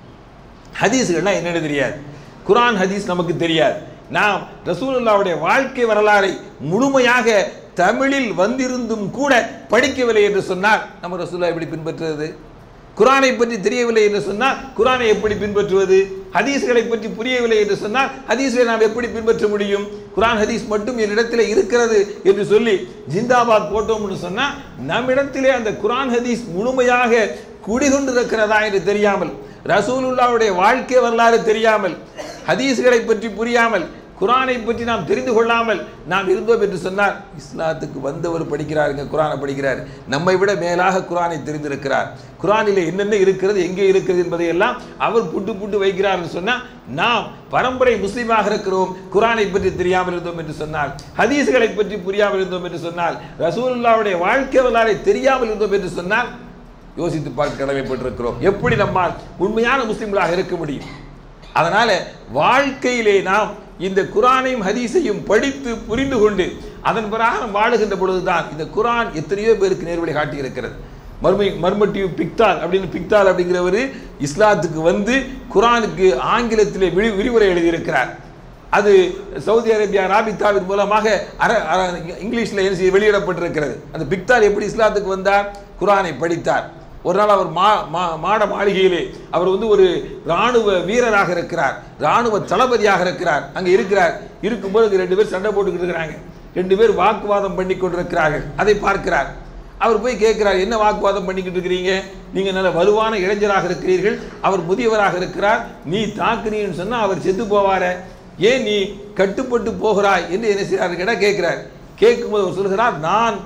ஹதீஸ்கள்னா என்னன்னு தெரியாது குரான் ஹதீஸ் நமக்கு தெரியாது நாம் ரசூலுல்லாவுடைய வாழ்க்கை வரலாறை முழுமையாக தமிழில் வந்திருந்தும் கூட படிக்கவில்லை என்று சொன்னால் நம்ம ரசூல்லா எப்படி பின்பற்றுவது குரானை பற்றி தெரியவில்லை என்று சொன்னால் குரானை எப்படி பின்பற்றுவது ஹதீஸ்களை பற்றி புரியவில்லை என்று சொன்னால் ஹதீஸ்களை நாம் எப்படி பின்பற்ற முடியும் குரான் ஹதீஸ் மட்டும் என்னிடத்தில் இருக்கிறது என்று சொல்லி ஜிந்தாபாத் போட்டோம்னு சொன்னால் நம்மிடத்திலே அந்த குரான் ஹதீஸ் முழுமையாக குடிகொண்டிருக்கிறதா என்று தெரியாமல் ரசூலுல்லாவுடைய வாழ்க்கை வரலாறு தெரியாமல் ஹதீஸ்களை பற்றி புரியாமல் குரானை பற்றி நாம் தெரிந்து கொள்ளாமல் நாம் இருந்தோம் என்று சொன்னால் இஸ்லாத்துக்கு வந்தவர் படிக்கிறாருங்க குரானை படிக்கிறார் நம்மை விட மேலாக குரானை தெரிந்திருக்கிறார் குரானிலே என்னென்ன இருக்கிறது எங்கே இருக்கிறது என்பதை எல்லாம் அவர் புட்டு புட்டு வைக்கிறார் என்று சொன்னால் நாம் பரம்பரை முஸ்லீமாக இருக்கிறோம் குரானை பற்றி தெரியாமல் இருந்தோம் என்று சொன்னால் ஹதீஸ்களை பற்றி புரியாமல் இருந்தோம் என்று சொன்னால் ரசூலுல்லாவுடைய வாழ்க்கை வரலாறை தெரியாமல் இருந்தோம் என்று சொன்னால் யோசித்து பார்க்க கடமைப்பட்டிருக்கிறோம் எப்படி நம்மால் உண்மையான முஸ்லிம்களாக இருக்க முடியும் அதனால வாழ்க்கையிலே நாம் இந்த குரானையும் ஹதீஸையும் படித்து புரிந்து கொண்டு அதன் பிரகாரம் வாழுகின்ற பொழுதுதான் இந்த குரான் எத்தனையோ பேருக்கு நேர்வழி காட்டி இருக்கிறது மர்மை மர்மட்டிவ் பிக்தால் அப்படின்னு பிக்தால் அப்படிங்கிறவர் இஸ்லாத்துக்கு வந்து குரானுக்கு ஆங்கிலத்திலே விரி விரிவுரை எழுதியிருக்கிறார் அது சவுதி அரேபியா ராபித்தாவின் மூலமாக அர அர- இங்கிலீஷில் என்ன செய்ய வெளியிடப்பட்டிருக்கிறது அந்த பிக்தார் எப்படி இஸ்லாத்துக்கு வந்தார் குரானை படித்தார் ஒரு நாள் அவர் மா மா- மாட மாளிகையிலே அவர் வந்து ஒரு ராணுவ வீரராக இருக்கிறார் ராணுவ தளபதியாக இருக்கிறார் அங்கே இருக்கிறார் இருக்கும்போது இங்க ரெண்டு பேர் சண்டை போட்டுக்கிட்டு இருக்கிறாங்க ரெண்டு பேர் வாக்குவாதம் பண்ணி கொண்டிருக்கிறார்கள் அதை பார்க்கிறார் அவர் போய் கேட்கிறார் என்ன வாக்குவாதம் பண்ணிக்கிட்டு இருக்கிறீங்க நீங்க நல்ல வலுவான இளைஞராக இருக்கிறீர்கள் அவர் முதியவராக இருக்கிறார் நீ தாக்குனீன்னு சொன்னா அவர் செத்து போவாரே ஏன் நீ கட்டுப்பட்டு போகிறாய் என்று என்ன செய்கிறார் கேட்டால் கேட்கிறார் கேட்கும்போது அவர் சொல்கிறார் நான்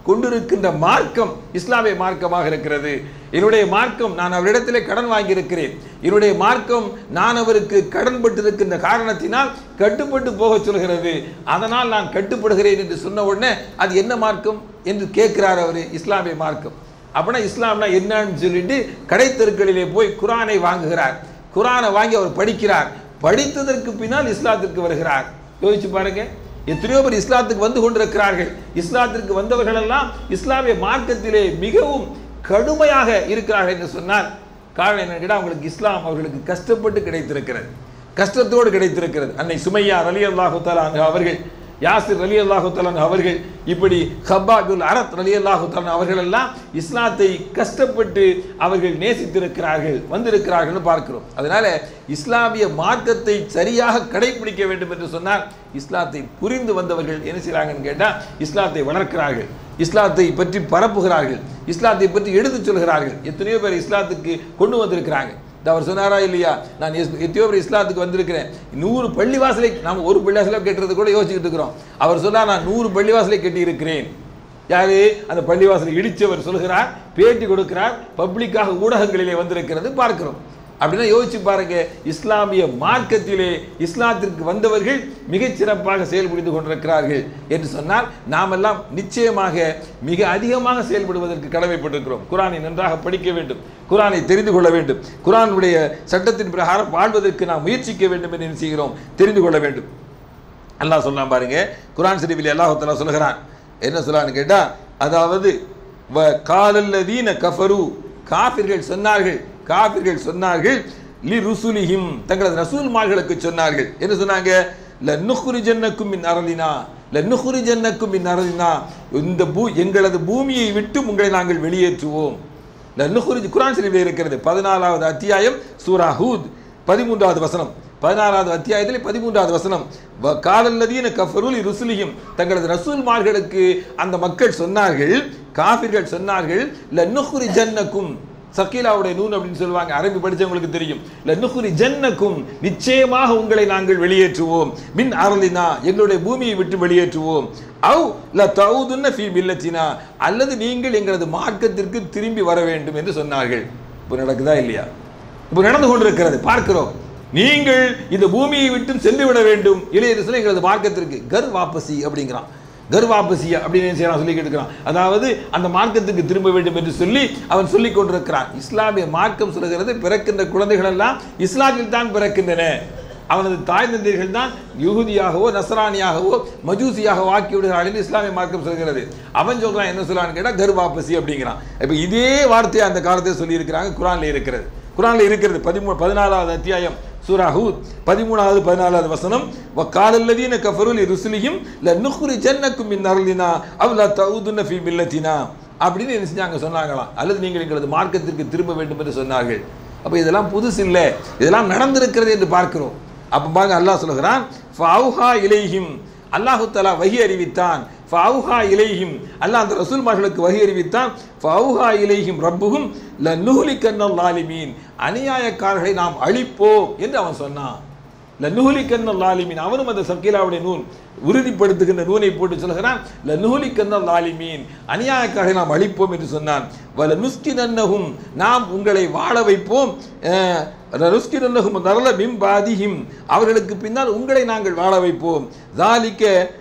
கொண்டிருக்கின்ற மார்க்கம் இஸ்லாமிய மார்க்கமாக இருக்கிறது என்னுடைய மார்க்கம் நான் அவரிடத்திலே கடன் வாங்கியிருக்கிறேன் என்னுடைய மார்க்கம் நான் அவருக்கு கடன்பட்டிருக்கின்ற காரணத்தினால் கட்டுப்பட்டு போக சொல்கிறது அதனால் நான் கட்டுப்படுகிறேன் என்று சொன்ன உடனே அது என்ன மார்க்கம் என்று கேட்கிறார் அவர் இஸ்லாமிய மார்க்கம் அப்படின்னா இஸ்லாம்னா என்னன்னு சொல்லிட்டு கடை தெருக்களிலே போய் குரானை வாங்குகிறார் குரானை வாங்கி அவர் படிக்கிறார் படித்ததற்கு பின்னால் இஸ்லாத்திற்கு வருகிறார் யோசிச்சு பாருங்க எத்தனையோ பேர் இஸ்லாத்துக்கு வந்து கொண்டிருக்கிறார்கள் இஸ்லாத்திற்கு வந்தவர்கள் எல்லாம் இஸ்லாமிய மார்க்கத்திலே மிகவும் கடுமையாக இருக்கிறார்கள் என்று சொன்னால் காரணம் என்னன்னு கேட்டால் அவங்களுக்கு இஸ்லாம் அவர்களுக்கு கஷ்டப்பட்டு கிடைத்திருக்கிறது கஷ்டத்தோடு கிடைத்திருக்கிறது அன்னை சுமையா ரலி அல்லாஹு அவர்கள் யாசிர் ரலி அல்லாஹு அவர்கள் இப்படி ஹப்பாகுல் அரத் ரலி அல்லாஹு அவர்கள் எல்லாம் இஸ்லாத்தை கஷ்டப்பட்டு அவர்கள் நேசித்திருக்கிறார்கள் வந்திருக்கிறார்கள் பார்க்கிறோம் அதனால இஸ்லாமிய மார்க்கத்தை சரியாக கடைபிடிக்க வேண்டும் என்று சொன்னால் இஸ்லாத்தை புரிந்து வந்தவர்கள் என்ன செய்றாங்கன்னு கேட்டால் இஸ்லாத்தை வளர்க்கிறார்கள் இஸ்லாத்தை பற்றி பரப்புகிறார்கள் இஸ்லாத்தை பற்றி எடுத்துச் சொல்கிறார்கள் எத்தனையோ பேர் இஸ்லாத்துக்கு கொண்டு வந்திருக்கிறாங்க இந்த அவர் சொன்னாரா இல்லையா நான் எஸ்- எத்தனையோ பேர் இஸ்லாத்துக்கு வந்திருக்கிறேன் நூறு பள்ளிவாசலை நாம் ஒரு பள்ளிவாசலை கட்டுறது கூட யோசிச்சுட்டு இருக்கிறோம் அவர் சொன்னார் நான் நூறு பள்ளிவாசலை கட்டி இருக்கிறேன் யாரு அந்த பள்ளிவாசலை இடிச்சவர் சொல்கிறார் பேட்டி கொடுக்கிறார் பப்ளிக்காக ஊடகங்களிலே வந்திருக்கிறது பார்க்கிறோம் அப்படின்னா யோசிச்சு பாருங்க இஸ்லாமிய மார்க்கத்திலே இஸ்லாத்திற்கு வந்தவர்கள் மிகச் சிறப்பாக செயல்புரிந்து கொண்டிருக்கிறார்கள் என்று சொன்னால் நாமெல்லாம் நிச்சயமாக மிக அதிகமாக செயல்படுவதற்கு கடமைப்பட்டிருக்கிறோம் குரானை நன்றாக படிக்க வேண்டும் குரானை தெரிந்து கொள்ள வேண்டும் குரானுடைய சட்டத்தின் பிரகாரம் வாழ்வதற்கு நாம் முயற்சிக்க வேண்டும் என்று என்ன செய்கிறோம் தெரிந்து கொள்ள வேண்டும் அல்லாஹ் சொல்லலாம் பாருங்க குரான் ஷரீஃபில் அல்லாஹ் தஆலா சொல்கிறான் என்ன சொல்லான்னு கேட்டா அதாவது வ காலல்லதீன கஃபரு காபிர்கள் சொன்னார்கள் காபிர்கள் சொன்னார்கள் லி ருசுலிஹிம் தங்களது ரசூல்மார்களுக்கு சொன்னார்கள் என்ன சொன்னாங்க ல நுஹ்ரிஜன்னக்கும் மின் அரலினா ல நுஹ்ரிஜன்னக்கும் மின் அரலினா இந்த பூ எங்களது பூமியை விட்டு உங்களை நாங்கள் வெளியேற்றுவோம் ல நுஹ்ரிஜ் குரான் ஷரீஃபில் இருக்கிறது பதினாலாவது அத்தியாயம் சூரா ஹூத் பதிமூன்றாவது வசனம் பதினாறாவது அத்தியாயத்தில் பதிமூன்றாவது வசனம் வ- காலல்லதீன கஃபருல் ருசுலியும் தங்களது ரசூல்மார்களுக்கு அந்த மக்கள் சொன்னார்கள் காபிர்கள் சொன்னார்கள் லன்னுஹுரி ஜன்னக்கும் சக்கீலாவுடைய நூன் அப்படின்னு சொல்லுவாங்க அரபி படிச்சவங்களுக்கு தெரியும் லன்னுஹுரி ஜன்னக்கும் நிச்சயமாக உங்களை நாங்கள் வெளியேற்றுவோம் மின் அரலினா எங்களுடைய பூமியை விட்டு வெளியேற்றுவோம் அவ் ல தவுதுன்ன ஃபீ மில்லத்தினா அல்லது நீங்கள் எங்களது மார்க்கத்திற்கு திரும்பி வர வேண்டும் என்று சொன்னார்கள் இப்போ நடக்குதா இல்லையா இப்போ நடந்து கொண்டிருக்கிறது பார்க்கிறோம் நீங்கள் இந்த பூமியை விட்டு சென்று விட வேண்டும் இளையரசு எங்களது மார்க்கத்திற்கு கர் வாபசி அப்படிங்கிறான் கர் வாபசி அப்படின்னு என்ன செய்யறான் சொல்லி இருக்கிறான் அதாவது அந்த மார்க்கத்துக்கு திரும்ப வேண்டும் என்று சொல்லி அவன் சொல்லிக் கொண்டிருக்கிறான் இஸ்லாமிய மார்க்கம் சொல்லுகிறது பிறக்கின்ற குழந்தைகள் எல்லாம் இஸ்லாமில் தான் பிறக்கின்றன அவனது தாய் தந்தையர்கள் தான் யூகுதியாகவோ நசரானியாகவோ மஜூசியாகவோ ஆக்கி விடுகிறார்கள் என்று இஸ்லாமிய மார்க்கம் சொல்கிறது அவன் சொல்றான் என்ன சொல்றான்னு கேட்டா கர் வாபசி அப்படிங்கிறான் இப்போ இதே வார்த்தையை அந்த காலத்தில் சொல்லி இருக்கிறாங்க குரான்ல இருக்கிறது குரான்ல இருக்கிறது பதிமூணு பதினாலாவது அத்தியாயம் சூரா ஹூத் பதிமூணாவது பதினாலாவது வசனம் வக்காலல்லதீன கஃபருல் ருசுலியும் ல நுஹ்ரி ஜன்னக்கும் மின் அருளினா அவ் லா தவுதுன்ன ஃபீ மில்லத்தினா அப்படின்னு என்ன செஞ்சாங்க சொன்னாங்களாம் அல்லது நீங்கள் எங்களது மார்க்கத்திற்கு திரும்ப வேண்டும் என்று சொன்னார்கள் அப்போ இதெல்லாம் புதுசு இல்லை இதெல்லாம் நடந்திருக்கிறது என்று பார்க்கிறோம் அப்போ பாருங்க அல்லாஹ் சொல்லுகிறான் ஃபவுஹா இலைஹிம் அல்லாஹு தஆலா வஹி அறிவித்தான் ஃபவுஹா இலைஹிம் அல்லாஹ் அந்த ரசூல்மார்களுக்கு வஹி அறிவித்தான் ஃபவுஹா இலைஹிம் ரப்புஹும் லன்னுஹ்லிகன்னல் லாலிமீன் அநியாயக்காரர்களை நாம் அழிப்போம் என்று அவன் சொன்னான் லன்னுஹ்லிகன்னல் லாலிமீன் அவனும் அந்த சக்கீலாவுடைய நூன் உறுதிப்படுத்துகின்ற நூனை போட்டு சொல்கிறான் லன்னுஹ்லிகன்னல் லாலிமீன் அநியாயக்காரர்களை நாம் அழிப்போம் என்று சொன்னான் வல நுஸ்கினன்னஹும் நாம் உங்களை வாழ வைப்போம் அஹ், நுஸ்கினன்னஹும் நரல மிம் பாதிஹிம் அவர்களுக்கு பின்னால் உங்களை நாங்கள் வாழ வைப்போம் தாலிக்க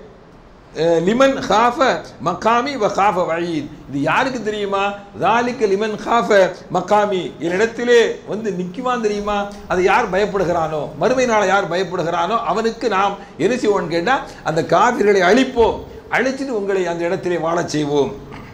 அஹ், லிமன் ஹாஃப மக்காமி வ ஹாஃப வயீத் இது யாருக்கு தெரியுமா தாலிக்க லிமன் ஹாஃப மக்காமி என்னிடத்திலே வந்து நிற்குவான் தெரியுமா அதை யார் பயப்படுகிறானோ மறுமை நாளை யார் பயப்படுகிறானோ அவனுக்கு நாம் என்ன செய்வோம்னு கேட்டால் அந்த காவிர்களை அழிப்போம் அழிச்சிட்டு உங்களை அந்த இடத்திலே வாழச் செய்வோம்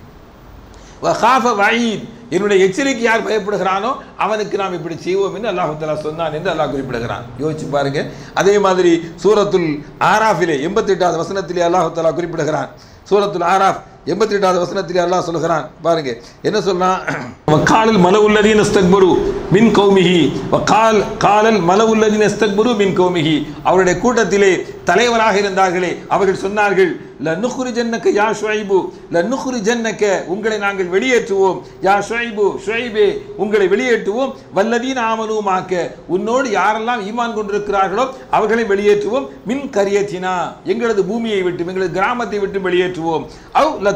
வகாஃப வயீத் என்னுடைய எச்சரிக்கை யார் பயப்படுகிறானோ அவனுக்கு நாம் இப்படி செய்வோம் என்று அல்லாஹு தஆலா சொன்னான் என்று அல்லாஹ் குறிப்பிடுகிறான் யோசிச்சு பாருங்க அதே மாதிரி சூரத்துல் ஆராஃபிலே எண்பத்தி எட்டாவது வசனத்திலே அல்லாஹு தஆலா குறிப்பிடுகிறான் சூரத்துல் ஆராஃப் எண்பத்தி எட்டாவது வசனத்திலே அல்லாஹ் சொல்கிறான் பாருங்க என்ன சொல்றான் வக்காலல் மலவுல்லதீன இஸ்தக்பரு மின் கௌமிஹி வக்கால் காலல் மலவுல்லதீன இஸ்தக்பரு மின் கௌமிஹி அவருடைய கூட்டத்திலே தலைவராக இருந்தார்களே அவர்கள் சொன்னார்கள் லன்னுஹ்ரிஜன்னக யா ஷுஐபு லன்னுஹ்ரிஜன்னக உங்களை நாங்கள் வெளியேற்றுவோம் யா ஷுஐபு ஷுஐபே உங்களை வெளியேற்றுவோம் வல்லதீன ஆமனுமாக்க உன்னோடு யாரெல்லாம் ஈமான் கொண்டிருக்கிறார்களோ அவர்களை வெளியேற்றுவோம் மின் கரியத்தினா எங்களது பூமியை விட்டு எங்களது கிராமத்தை விட்டு வெளியேற்றுவோம் அவ் ல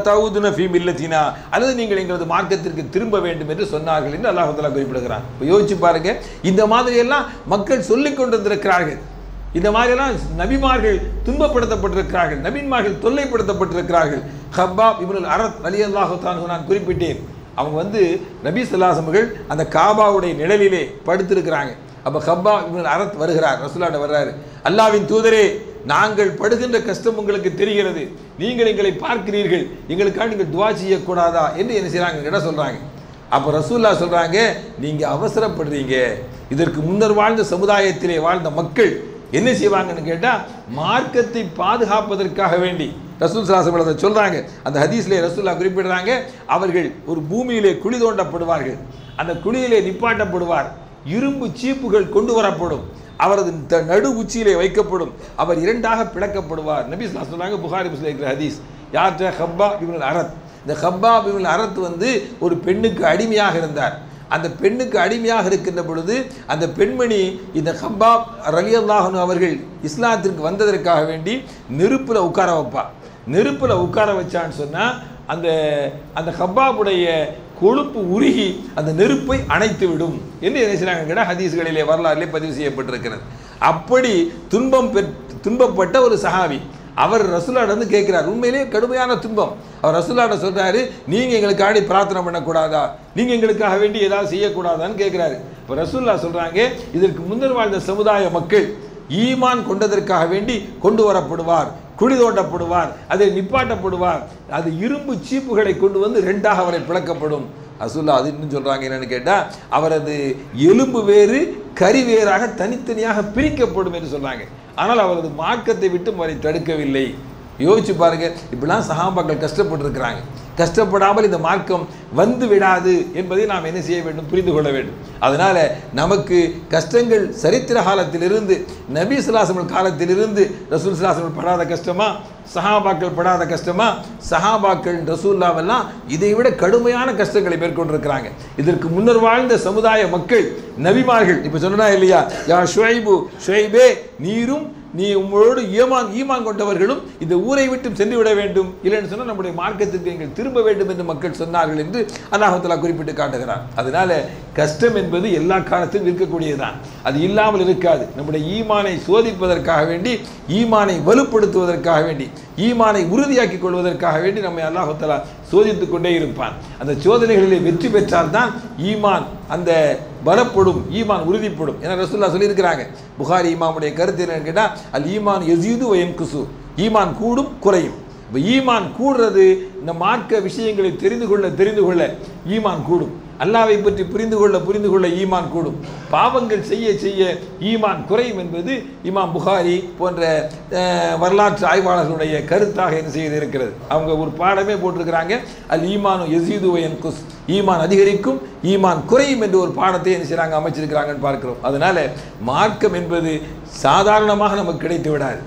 தவுதுன ஃபீ மில்லத்தினா அல்லது நீங்கள் எங்களது மார்க்கத்திற்கு திரும்ப வேண்டும் என்று சொன்னார்கள் என்று அல்லாஹ் தஆலா குறிப்பிடுகிறான் இப்போ யோசிச்சு பாருங்க இந்த மாதிரி எல்லாம் மக்கள் சொல்லிக் கொண்டிருந்திருக்கிறார்கள் இந்த மாதிரியெல்லாம் நபிமார்கள் துன்பப்படுத்தப்பட்டிருக்கிறார்கள் நபிமார்கள் தொல்லைப்படுத்தப்பட்டிருக்கிறார்கள் ஹப்பாப் இப்னுல் அரத் அலி அல்லாஹு நான் குறிப்பிட்டேன் அவங்க வந்து நபி சல்லாசமர்கள் அந்த காபாவுடைய நிழலிலே படுத்திருக்கிறாங்க அப்போ ஹப்பா இப்னுல் அரத் வருகிறார் ரசூலாட்ட வர்றாரு அல்லாவின் தூதரே நாங்கள் படுகின்ற கஷ்டம் உங்களுக்கு தெரிகிறது நீங்கள் எங்களை பார்க்கிறீர்கள் எங்களுக்காக நீங்கள் துவா செய்யக்கூடாதா என்று என்ன செய்கிறாங்க இடம் சொல்கிறாங்க அப்போ ரசூல்லா சொல்கிறாங்க நீங்கள் அவசரப்படுறீங்க இதற்கு முன்னர் வாழ்ந்த சமுதாயத்திலே வாழ்ந்த மக்கள் என்ன செய்வாங்கன்னு கேட்டால் மார்க்கத்தை பாதுகாப்பதற்காக வேண்டி ரசூல் சலாசம் அதை சொல்கிறாங்க அந்த ஹதீஸ்லே ரசூல்லா குறிப்பிடுறாங்க அவர்கள் ஒரு பூமியிலே குழி தோண்டப்படுவார்கள் அந்த குழியிலே நிப்பாட்டப்படுவார் இரும்பு சீப்புகள் கொண்டு வரப்படும் அவரது த- நடு உச்சியிலே வைக்கப்படும் அவர் இரண்டாக பிளக்கப்படுவார் நபி ஸல்லல்லாஹு அலைஹி சொல்றாங்க புகாரி முஸ்லிம் இருக்கிற ஹதீஸ் யார்கிட்ட ஹப்பா இப்னுல் அரத் இந்த ஹப்பா இப்னுல் அரத் வந்து ஒரு பெண்ணுக்கு அடிமையாக இருந்தார் அந்த பெண்ணுக்கு அடிமையாக இருக்கின்ற பொழுது அந்த பெண்மணி இந்த ஹப்பாப் ரலியல்லாஹு அவர்கள் இஸ்லாத்திற்கு வந்ததற்காக வேண்டி நெருப்பில் உட்கார வைப்பா நெருப்பில் உட்கார வச்சான்னு சொன்னால் அந்த அந்த ஹப்பாபுடைய கொழுப்பு உருகி அந்த நெருப்பை அணைத்து விடும் என்று என்ன செய்றாங்க கேட்டால் ஹதீஸ்களிலே வரலாறிலே பதிவு செய்யப்பட்டிருக்கிறது அப்படி துன்பம் பெற் துன்பப்பட்ட ஒரு சஹாபி அவர் ரசூலாட வந்து கேட்கிறார் உண்மையிலேயே கடுமையான துன்பம் அவர் ரசூலாட சொல்றாரு நீங்க எங்களுக்காக பிரார்த்தனை பண்ணக்கூடாதா நீங்க எங்களுக்காக வேண்டி ஏதாவது செய்யக்கூடாதான்னு கேட்கிறாரு இப்போ ரசூல்லா சொல்றாங்க இதற்கு முன்னர் வாழ்ந்த சமுதாய மக்கள் ஈமான் கொண்டதற்காக வேண்டி கொண்டு வரப்படுவார் குழி தோண்டப்படுவார் அதை நிப்பாட்டப்படுவார் அது இரும்பு சீப்புகளை கொண்டு வந்து ரெண்டாக அவரை பிளக்கப்படும் ரசூல்லா அது இன்னும் சொல்றாங்க என்னன்னு கேட்டா அவரது எலும்பு வேறு கறி வேறாக தனித்தனியாக பிரிக்கப்படும் என்று சொல்றாங்க ஆனால் அவரது மார்க்கத்தை விட்டு அவரை தடுக்கவில்லை யோசிச்சு பாருங்க இப்படிலாம் சகாபாக்கள் கஷ்டப்பட்டிருக்கிறாங்க கஷ்டப்படாமல் இந்த மார்க்கம் வந்து விடாது என்பதை நாம் என்ன செய்ய வேண்டும் புரிந்து கொள்ள வேண்டும் அதனால நமக்கு கஷ்டங்கள் சரித்திர காலத்திலிருந்து நபி சுல்லாசமல் காலத்திலிருந்து ரசூல் சுல்லாசமல் படாத கஷ்டமா சஹாபாக்கள் படாத கஷ்டமா சஹாபாக்கள் ரசூல்லாவெல்லாம் இதை விட கடுமையான கஷ்டங்களை மேற்கொண்டிருக்கிறாங்க இதற்கு முன்னர் வாழ்ந்த சமுதாய மக்கள் நபிமார்கள் இப்போ சொன்னா இல்லையா யா ஷுவைபு ஷுவைபே நீரும் நீ உங்களோடு ஈமான் ஈமான் கொண்டவர்களும் இந்த ஊரை விட்டு சென்று விட வேண்டும் இல்லைன்னு சொன்னால் நம்முடைய மார்க்கத்திற்கு நீங்கள் திரும்ப வேண்டும் என்று மக்கள் சொன்னார்கள் என்று அல்லாஹலா குறிப்பிட்டு காட்டுகிறார் அதனால கஷ்டம் என்பது எல்லா காலத்திலும் இருக்கக்கூடியதுதான் அது இல்லாமல் இருக்காது நம்முடைய ஈமானை சோதிப்பதற்காக வேண்டி ஈமானை வலுப்படுத்துவதற்காக வேண்டி ஈமானை உறுதியாக்கிக் கொள்வதற்காக வேண்டி நம்மை அல்லாஹலா சோதித்துக் கொண்டே இருப்பான் அந்த சோதனைகளிலே வெற்றி பெற்றால்தான் ஈமான் அந்த பலப்படும் ஈமான் உறுதிப்படும் என ரசூல்லா சொல்லியிருக்கிறாங்க புகாரி ஈமாமுடைய கருத்து என்னன்னு கேட்டால் அல் ஈமான் எசீது வயம் குசு ஈமான் கூடும் குறையும் இப்போ ஈமான் கூடுறது இந்த மார்க்க விஷயங்களை தெரிந்து கொள்ள தெரிந்து கொள்ள ஈமான் கூடும் அல்லாவை பற்றி புரிந்து கொள்ள புரிந்து கொள்ள ஈமான் கூடும் பாவங்கள் செய்ய செய்ய ஈமான் குறையும் என்பது இமாம் புகாரி போன்ற அஹ், வரலாற்று ஆய்வாளர்களுடைய கருத்தாக என்ன செய்து இருக்கிறது அவங்க ஒரு பாடமே போட்டிருக்கிறாங்க அல் ஈமானு எசீது வயன் குஸ் ஈமான் அதிகரிக்கும் ஈமான் குறையும் என்று ஒரு பாடத்தை என்ன செய்றாங்க அமைச்சிருக்கிறாங்கன்னு பார்க்கிறோம் அதனால மார்க்கம் என்பது சாதாரணமாக நமக்கு கிடைத்து விடாது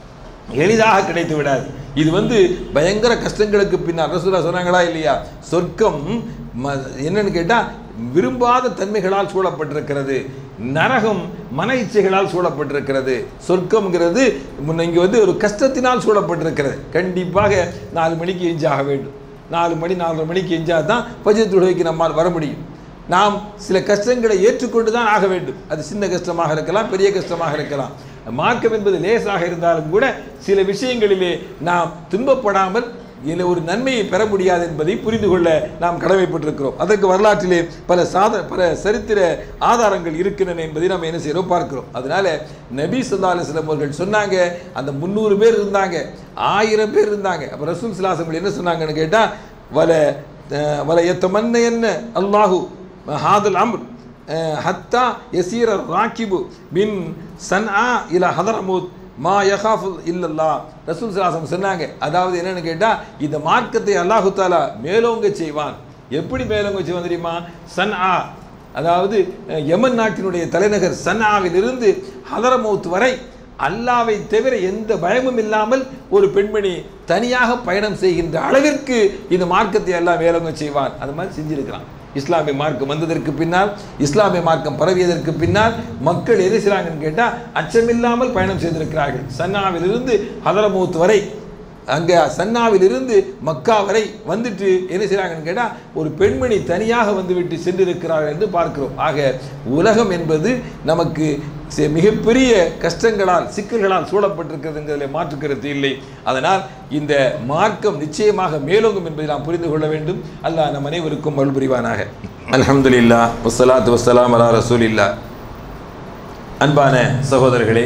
எளிதாக கிடைத்து விடாது இது வந்து பயங்கர கஷ்டங்களுக்கு பின்னால் ரசூலா சொன்னாங்களா இல்லையா சொர்க்கம் ம- என்னன்னு கேட்டால் விரும்பாத தன்மைகளால் சூழப்பட்டிருக்கிறது நரகம் மன இச்சைகளால் சூழப்பட்டிருக்கிறது சொர்க்கம்ங்கிறது முன்ன இங்கே வந்து ஒரு கஷ்டத்தினால் சூழப்பட்டிருக்கிறது கண்டிப்பாக நாலு மணிக்கு எஞ்சாக வேண்டும் நாலு மணி நாலரை மணிக்கு எஞ்சா தான் பஜத் தொழுகைக்கு நம்மால் வர முடியும் நாம் சில கஷ்டங்களை ஏற்றுக்கொண்டு தான் ஆக வேண்டும் அது சின்ன கஷ்டமாக இருக்கலாம் பெரிய கஷ்டமாக இருக்கலாம் மார்க்கம் என்பது லேசாக இருந்தாலும் கூட சில விஷயங்களிலே நாம் துன்பப்படாமல் இதில் ஒரு நன்மையை பெற முடியாது என்பதை புரிந்து கொள்ள நாம் கடமைப்பட்டிருக்கிறோம் அதற்கு வரலாற்றிலே பல சாத பல சரித்திர ஆதாரங்கள் இருக்கின்றன என்பதை நாம் என்ன செய்கிறோம் பார்க்கிறோம் அதனால நபி சொல்லா அலிஸ்லாம் அவர்கள் சொன்னாங்க அந்த முந்நூறு பேர் இருந்தாங்க ஆயிரம் பேர் இருந்தாங்க அப்போ ரசூல் சிலாசம் என்ன சொன்னாங்கன்னு கேட்டால் வல அஹ், வல எத்தமன்ன என்ன அல்லாஹு ஹாதல் அம்ர் அஹ், ஹத்தா யசீர ராக்கிபு பின் சன்ஆ இல ஹதரமூத் மா யகாஃபு இல்லல்லா ரசூல் சலாசம் சொன்னாங்க அதாவது என்னன்னு கேட்டால் இந்த மார்க்கத்தை அல்லாஹு தாலா மேலோங்க செய்வான் எப்படி மேலோங்க செய்வான் தெரியுமா சன்ஆ அதாவது அஹ், யமன் நாட்டினுடைய தலைநகர் சன்ஆவிலிருந்து ஹதரமௌத் வரை அல்லாவை தவிர எந்த பயமும் இல்லாமல் ஒரு பெண்மணி தனியாக பயணம் செய்கின்ற அளவிற்கு இந்த மார்க்கத்தை எல்லாம் மேலோங்க செய்வான் அது மாதிரி செஞ்சிருக்கிறான் இஸ்லாமிய மார்க்கம் வந்ததற்கு பின்னால் இஸ்லாமிய மார்க்கம் பரவியதற்கு பின்னால் மக்கள் எது செய்கிறாங்கன்னு கேட்டால் அச்சமில்லாமல் பயணம் செய்திருக்கிறார்கள் சன்னாவிலிருந்து ஹதரமூத் வரை அங்கே சன்னாவிலிருந்து மக்கா வரை வந்துட்டு என்ன செய்கிறாங்கன்னு கேட்டால் ஒரு பெண்மணி தனியாக வந்துவிட்டு சென்றிருக்கிறார்கள் என்று பார்க்கிறோம் ஆக உலகம் என்பது நமக்கு சி- மிகப்பெரிய கஷ்டங்களால் சிக்கல்களால் சூழப்பட்டிருக்கிறதுங்கிறதுல மாற்று கருத்து இல்லை அதனால் இந்த மார்க்கம் நிச்சயமாக மேலோங்கும் என்பதை நாம் புரிந்து கொள்ள வேண்டும் அல்லாஹ் நம் அனைவருக்கும் அருள் புரிவானாக அல்ஹம்துலில்லா வஸ்ஸலாத்து வஸ்ஸலாம் அலா ரசூலில்லா அன்பான சகோதரர்களே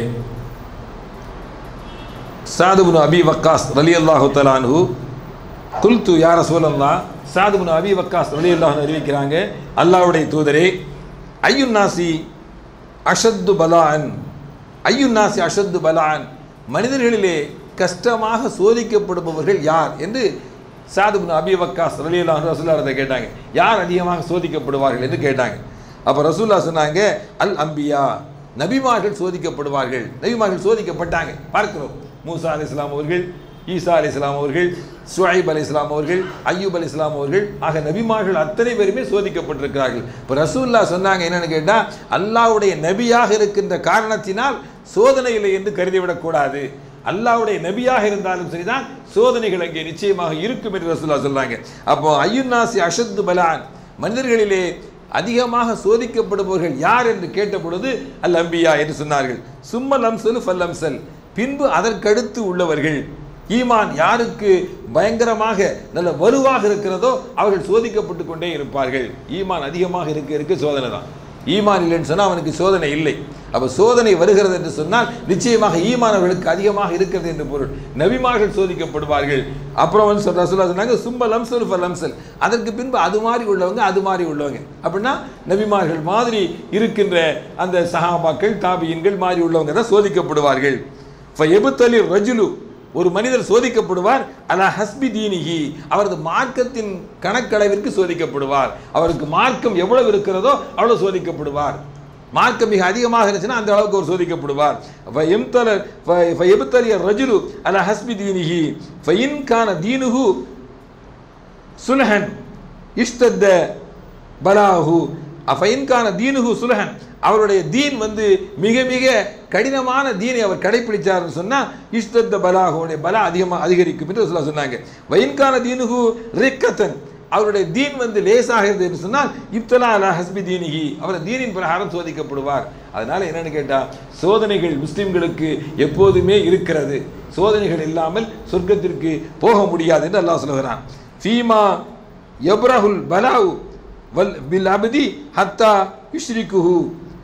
சாதுபுன் அபி வக்காஸ் ரலி அல்லாஹு தலான்ஹு குல்து யார சூழல்லா சாதுபுன் அபி வக்காஸ் ரலி அல்லாஹ் அறிவிக்கிறாங்க அல்லாஹ்வுடைய தூதரே ஐயுன் நாசி அஷத்து பலான் ஐயுன் நாசி அஷத்து பலான் மனிதர்களிலே கஷ்டமாக சோதிக்கப்படுபவர்கள் யார் என்று சாதுபுன் அபி வக்காஸ் ரலி அல்லாஹ் ரசூல்லாரத்தை கேட்டாங்க யார் அதிகமாக சோதிக்கப்படுவார்கள் என்று கேட்டாங்க அப்போ ரசூல்லா சொன்னாங்க அல் அம்பியா நபிமார்கள் சோதிக்கப்படுவார்கள் நபிமார்கள் சோதிக்கப்பட்டாங்க பார்க்கிறோம் மூசா அலி இஸ்லாம் அவர்கள் ஈசா அலி இஸ்லாம் அவர்கள் சுவைப் அலி இஸ்லாம் அவர்கள் ஐயூப் அலி இஸ்லாம் அவர்கள் ஆக நபிமார்கள் அத்தனை பேருமே சோதிக்கப்பட்டிருக்கிறார்கள் இப்போ ரசூல்லா சொன்னாங்க என்னன்னு கேட்டால் அல்லாஹ்வுடைய நபியாக இருக்கின்ற காரணத்தினால் சோதனை இல்லை என்று கருதிவிடக்கூடாது அல்லாஹ்வுடைய நபியாக இருந்தாலும் சரிதான் சோதனைகள் அங்கே நிச்சயமாக இருக்கும் என்று ரசூல்லா சொல்றாங்க அப்போ ஐயுன்னாசி அஷத்து பலான் மனிதர்களிலே அதிகமாக சோதிக்கப்படுபவர்கள் யார் என்று கேட்ட பொழுது அல் அம்பியா என்று சொன்னார்கள் சும்மல் அம்சல் ஃபல் அம்சல் பின்பு அதற்கடுத்து உள்ளவர்கள் ஈமான் யாருக்கு பயங்கரமாக நல்ல வலுவாக இருக்கிறதோ அவர்கள் சோதிக்கப்பட்டு கொண்டே இருப்பார்கள் ஈமான் அதிகமாக இருக்க இருக்க சோதனை தான் ஈமான் இல்லைன்னு சொன்னால் அவனுக்கு சோதனை இல்லை அப்போ சோதனை வருகிறது என்று சொன்னால் நிச்சயமாக ஈமான் அவர்களுக்கு அதிகமாக இருக்கிறது என்று பொருள் நபிமார்கள் சோதிக்கப்படுவார்கள் அப்புறம் வந்து சொல்ற சொல்ல சொன்னாங்க சும்பல் அம்சல் ஃபல் அம்சல் அதற்கு பின்பு அது மாதிரி உள்ளவங்க அது மாதிரி உள்ளவங்க அப்படின்னா நபிமார்கள் மாதிரி இருக்கின்ற அந்த சஹாபாக்கள் தாபியின்கள் மாதிரி உள்ளவங்க தான் சோதிக்கப்படுவார்கள் ஃபயபுத்தலி ரஜுலு ஒரு மனிதர் சோதிக்கப்படுவார் அலா ஹஸ்பி தீனிஹி அவரது மார்க்கத்தின் கணக்களவிற்கு சோதிக்கப்படுவார் அவருக்கு மார்க்கம் எவ்வளவு இருக்கிறதோ அவ்வளவு சோதிக்கப்படுவார் மார்க்கம் மிக அதிகமாக இருந்துச்சுன்னா அந்த அளவுக்கு அவர் சோதிக்கப்படுவார் ஃபயம்தல ஃபயபுத்தலிய ரஜுலு அலா ஹஸ்பி தீனிஹி ஃபயின் கான தீனுஹு சுல்ஹன் இஷ்டத்த பலாஹு அஃபைன்கான தீனுஹு சுலஹன் அவருடைய தீன் வந்து மிக மிக கடினமான தீனை அவர் கடைப்பிடிச்சார்னு சொன்னால் இஷ்டத்த பலாஹுடைய பலா அதிகமாக அதிகரிக்கும் என்று சொல்ல சொன்னாங்க வைன்கான தீனுஹு ரிக்கத்தன் அவருடைய தீன் வந்து லேசாக இருந்தது என்று சொன்னால் இப்தலா அலா ஹஸ்பி தீனிஹி அவர் தீனின் பிரகாரம் சோதிக்கப்படுவார் அதனால என்னன்னு கேட்டால் சோதனைகள் முஸ்லிம்களுக்கு எப்போதுமே இருக்கிறது சோதனைகள் இல்லாமல் சொர்க்கத்திற்கு போக முடியாது என்று அல்லாஹ் சொல்லுகிறான் ஃபீமா எப்ரஹுல் பலாவு வல் பில் அபதி ஹத்தா யுஷ்ரிக்குஹு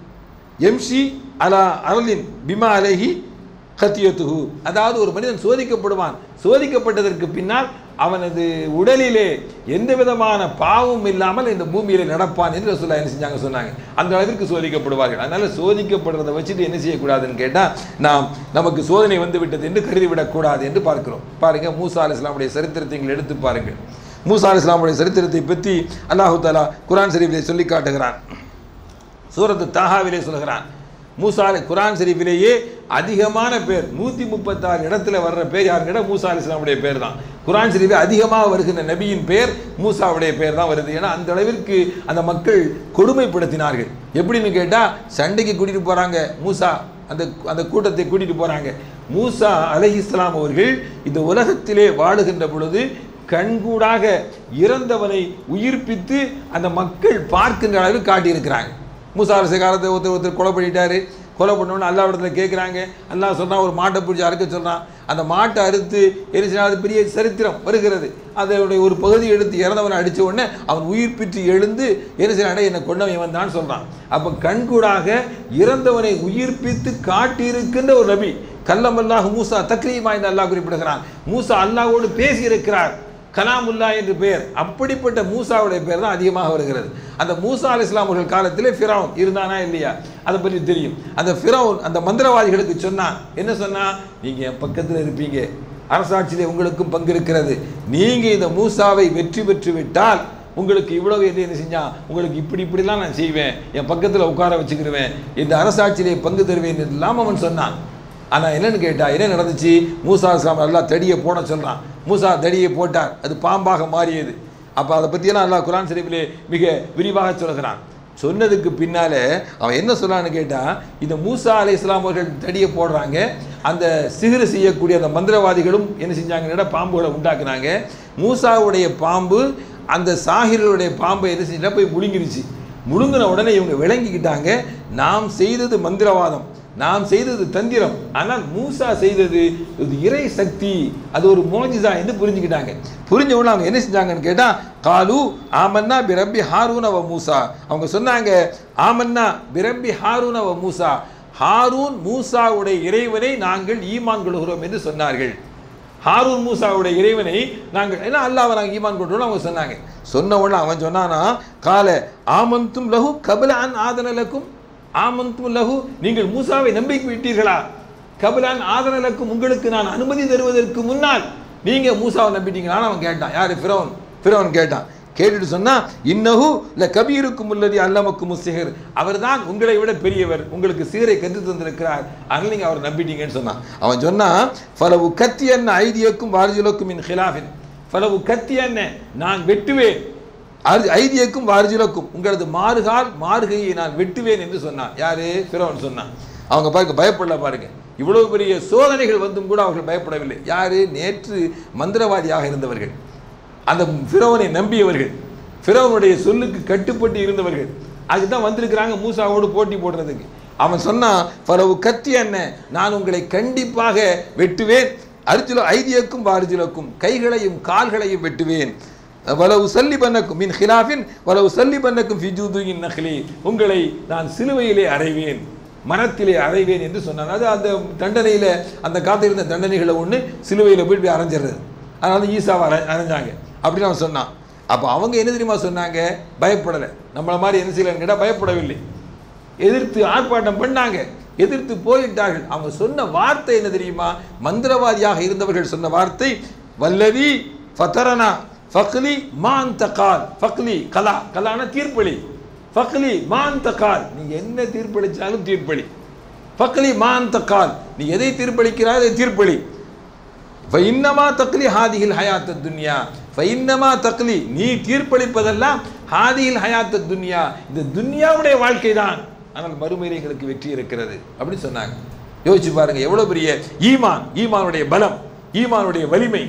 எம்ஷி அலா அரலின் பிமா அலைஹி ஹத்தியத்துஹு அதாவது ஒரு மனிதன் சோதிக்கப்படுவான் சோதிக்கப்பட்டதற்கு பின்னால் அவனது உடலிலே எந்த விதமான பாவமும் இல்லாமல் இந்த பூமியில நடப்பான் என்று ரசூல்லா என்ன செஞ்சாங்க சொன்னாங்க அந்த அளவிற்கு சோதிக்கப்படுவார்கள் அதனால சோதிக்கப்படுறதை வச்சுட்டு என்ன செய்யக்கூடாதுன்னு கேட்டால் நாம் நமக்கு சோதனை வந்து விட்டது என்று கருதிவிடக்கூடாது என்று பார்க்கிறோம் பாருங்க மூசா அலி இஸ்லாமுடைய சரித்திரத்தை நீங்கள் எடுத்து பாருங்கள் மூசா அலி இஸ்லாமுடைய சரித்திரத்தை பற்றி அல்லாஹு தாலா குரான் ஷரீஃபிலே சொல்லி காட்டுகிறான் சூரத்து தாஹாவிலே சொல்கிறான் மூசா அலி குரான் ஷரீஃபிலேயே அதிகமான பேர் நூற்றி முப்பத்தாறு இடத்துல வர்ற பேர் யாருன்னு கேட்டால் மூசா அலி இஸ்லாமுடைய பேர் தான் குரான் ஷரீஃபில் அதிகமாக வருகின்ற நபியின் பேர் மூசாவுடைய பேர் தான் வருது ஏன்னா அந்த அளவிற்கு அந்த மக்கள் கொடுமைப்படுத்தினார்கள் எப்படின்னு கேட்டால் சண்டைக்கு கூட்டிகிட்டு போகிறாங்க மூசா அந்த அந்த கூட்டத்தை கூட்டிகிட்டு போகிறாங்க மூசா அலஹி இஸ்லாம் அவர்கள் இந்த உலகத்திலே வாழுகின்ற பொழுது கண்கூடாக இறந்தவனை உயிர்ப்பித்து அந்த மக்கள் பார்க்கின்ற அளவில் காட்டியிருக்கிறாங்க மூசா அரசு காலத்தை ஒருத்தர் ஒருத்தர் கொலை பண்ணிட்டாரு கொலை பண்ணோன்னு அல்லா இடத்துல கேட்குறாங்க அல்லாஹ் சொன்னா ஒரு மாட்டை பிடிச்சி அறுக்க சொல்றான் அந்த மாட்டை அறுத்து எரிச்சினா அது பெரிய சரித்திரம் வருகிறது அதனுடைய ஒரு பகுதி எடுத்து இறந்தவனை அடித்த உடனே அவன் உயிர் பிற்று எழுந்து என்ன செய்யறான் என்னை கொண்டவன் வந்தான் சொல்றான் அப்போ கண்கூடாக இறந்தவனை உயிர்ப்பித்து காட்டியிருக்கின்ற ஒரு நபி கல்லமல்லாஹ் மூசா தக்ரீமா என்று அல்லாஹ் குறிப்பிடுகிறான் மூசா அல்லாஹ்வோடு பேசி இருக்கிறார் கலாமுல்லா என்று பெயர் அப்படிப்பட்ட மூசாவுடைய பேர் தான் அதிகமாக வருகிறது அந்த மூசா அலி இஸ்லாம் அவர்கள் காலத்திலே ஃபிரௌன் இருந்தானா இல்லையா அதை பற்றி தெரியும் அந்த ஃபிரௌன் அந்த மந்திரவாதிகளுக்கு சொன்னான் என்ன சொன்னா நீங்க என் பக்கத்தில் இருப்பீங்க அரசாட்சியிலே உங்களுக்கும் பங்கு இருக்கிறது நீங்க இந்த மூசாவை வெற்றி பெற்று விட்டால் உங்களுக்கு இவ்வளவு என்ன என்ன செஞ்சான் உங்களுக்கு இப்படி இப்படிலாம் நான் செய்வேன் என் பக்கத்தில் உட்கார வச்சுக்கிடுவேன் இந்த அரசாட்சியிலே பங்கு தருவேன் என்றெல்லாம் அவன் சொன்னான் ஆனால் என்னன்னு கேட்டா என்ன நடந்துச்சு மூசா இஸ்லாம் அல்லா தடியை போட சொல்றான் மூசா தடியை போட்டார் அது பாம்பாக மாறியது அப்போ அதை பற்றியெல்லாம் அல்லாஹ் குரான் ஷரீஃபிலே மிக விரிவாக சொல்கிறான் சொன்னதுக்கு பின்னால அவன் என்ன சொன்னான்னு கேட்டா இந்த மூசா அலை இஸ்லாம் அவர்கள் தடியை போடுறாங்க அந்த சிகிறு செய்யக்கூடிய அந்த மந்திரவாதிகளும் என்ன செஞ்சாங்கன்னா பாம்புகளை உண்டாக்குனாங்க மூசாவுடைய பாம்பு அந்த சாகிர்களுடைய பாம்பை என்ன செஞ்சா போய் முழுங்கிருச்சு முழுங்கின உடனே இவங்க விளங்கிக்கிட்டாங்க நாம் செய்தது மந்திரவாதம் நாம் செய்தது தந்திரம் ஆனால் மூசா செய்தது இது இறை சக்தி அது ஒரு மோஜிதா என்று புரிஞ்சுக்கிட்டாங்க புரிஞ்ச உடனே அவங்க என்ன செஞ்சாங்கன்னு கேட்டா காலு ஆமன்னா பிரப்பி ஹாரூன் அவ மூசா அவங்க சொன்னாங்க ஆமன்னா பிரப்பி ஹாரூன் அவ மூசா ஹாரூன் மூசாவுடைய இறைவனை நாங்கள் ஈமான் கொள்கிறோம் என்று சொன்னார்கள் ஹாரூன் மூசாவுடைய இறைவனை நாங்கள் ஏன்னா அல்லாவை நாங்கள் ஈமான் கொண்டோம் அவங்க சொன்னாங்க சொன்ன உடனே அவன் சொன்னானா கால ஆமந்தும் லஹு கபில அன் ஆதனலக்கும் ஆமந்தும் லஹு நீங்கள் மூசாவை நம்பிக்கை விட்டீர்களா கபிலான் ஆதனலக்கும் உங்களுக்கு நான் அனுமதி தருவதற்கு முன்னால் நீங்க மூசாவை நம்பிட்டீங்களான்னு அவன் கேட்டான் யாரு ஃபிரௌன் ஃபிரௌன் கேட்டான் கேட்டுட்டு சொன்னா இன்னஹு ல கபீருக்கும் உள்ளது அல்லமக்கும் முஸ்ஸிஹர் அவர்தான் உங்களை விட பெரியவர் உங்களுக்கு சீரை கற்று தந்திருக்கிறார் அதனால நீங்க அவர் நம்பிட்டீங்கன்னு சொன்னான் அவன் சொன்னா ஃபலவு கத்தி என்ன ஐதியக்கும் வார்ஜுலக்கும் இன் ஹிலாஃபின் ஃபலவு கத்தி என்ன நான் வெட்டுவேன் அது ஐதியக்கும் வார்ஜுலக்கும் உங்களது மாறுகால் மாறுகையை நான் வெட்டுவேன் என்று சொன்னான் யாரு ஃபிரௌன் சொன்னான் அவங்க பாருங்க பயப்படல பாருங்க இவ்வளவு பெரிய சோதனைகள் வந்தும் கூட அவர்கள் பயப்படவில்லை யாரு நேற்று மந்திரவாதியாக இருந்தவர்கள் அந்த ஃபிரௌனை நம்பியவர்கள் ஃபிரௌனுடைய சொல்லுக்கு கட்டுப்பட்டு இருந்தவர்கள் அதுதான் வந்திருக்கிறாங்க மூசாவோடு போட்டி போடுறதுக்கு அவன் சொன்னான் பலவு கத்தி என்ன நான் உங்களை கண்டிப்பாக வெட்டுவேன் அர்ஜுல ஐதியக்கும் வார்ஜுலக்கும் கைகளையும் கால்களையும் வெட்டுவேன் வலவு சல்லி பண்ணக்கும் மின் ஹிலாஃபின் வலவு சல்லி பண்ணக்கும் ஃபிஜூதுயின் நஹ்லி உங்களை நான் சிலுவையிலே அறைவேன் மரத்திலே அறைவேன் என்று சொன்னான் அது அந்த தண்டனையில் அந்த காலத்தில் இருந்த தண்டனைகளை ஒன்று சிலுவையில் போய் போய் அரைஞ்சிடுறது அதனால ஈசாவை அரை அரைஞ்சாங்க அப்படின்னு அவன் சொன்னான் அப்போ அவங்க என்ன தெரியுமா சொன்னாங்க பயப்படலை நம்மளை மாதிரி என்ன செய்யலன்னு கேட்டால் பயப்படவில்லை எதிர்த்து ஆர்ப்பாட்டம் பண்ணாங்க எதிர்த்து போயிட்டார்கள் அவங்க சொன்ன வார்த்தை என்ன தெரியுமா மந்திரவாதியாக இருந்தவர்கள் சொன்ன வார்த்தை வல்லவி ஃபதரனா ஃபக்லி மான் தகால் ஃபக்லி கலா கலான தீர்ப்பளி ஃபக்லி மான் தகால் நீ என்ன தீர்ப்பளிச்சாலும் தீர்ப்பளி ஃபக்லி மான் தகால் நீ எதை தீர்ப்பளிக்கிறாய் அதை தீர்ப்பளி ஃபைன்னமா தக்லி ஹாதிகில் ஹயாத்த துன்யா ஃபைன்னமா தக்லி நீ தீர்ப்பளிப்பதெல்லாம் ஹாதிகில் ஹயாத்த துன்யா இந்த துன்யாவுடைய வாழ்க்கை தான் ஆனால் மறுமையிலே எங்களுக்கு வெற்றி இருக்கிறது அப்படின்னு சொன்னாங்க யோசிச்சு பாருங்க எவ்வளவு பெரிய ஈமான் ஈமானுடைய பலம் ஈமானுடைய வலிமை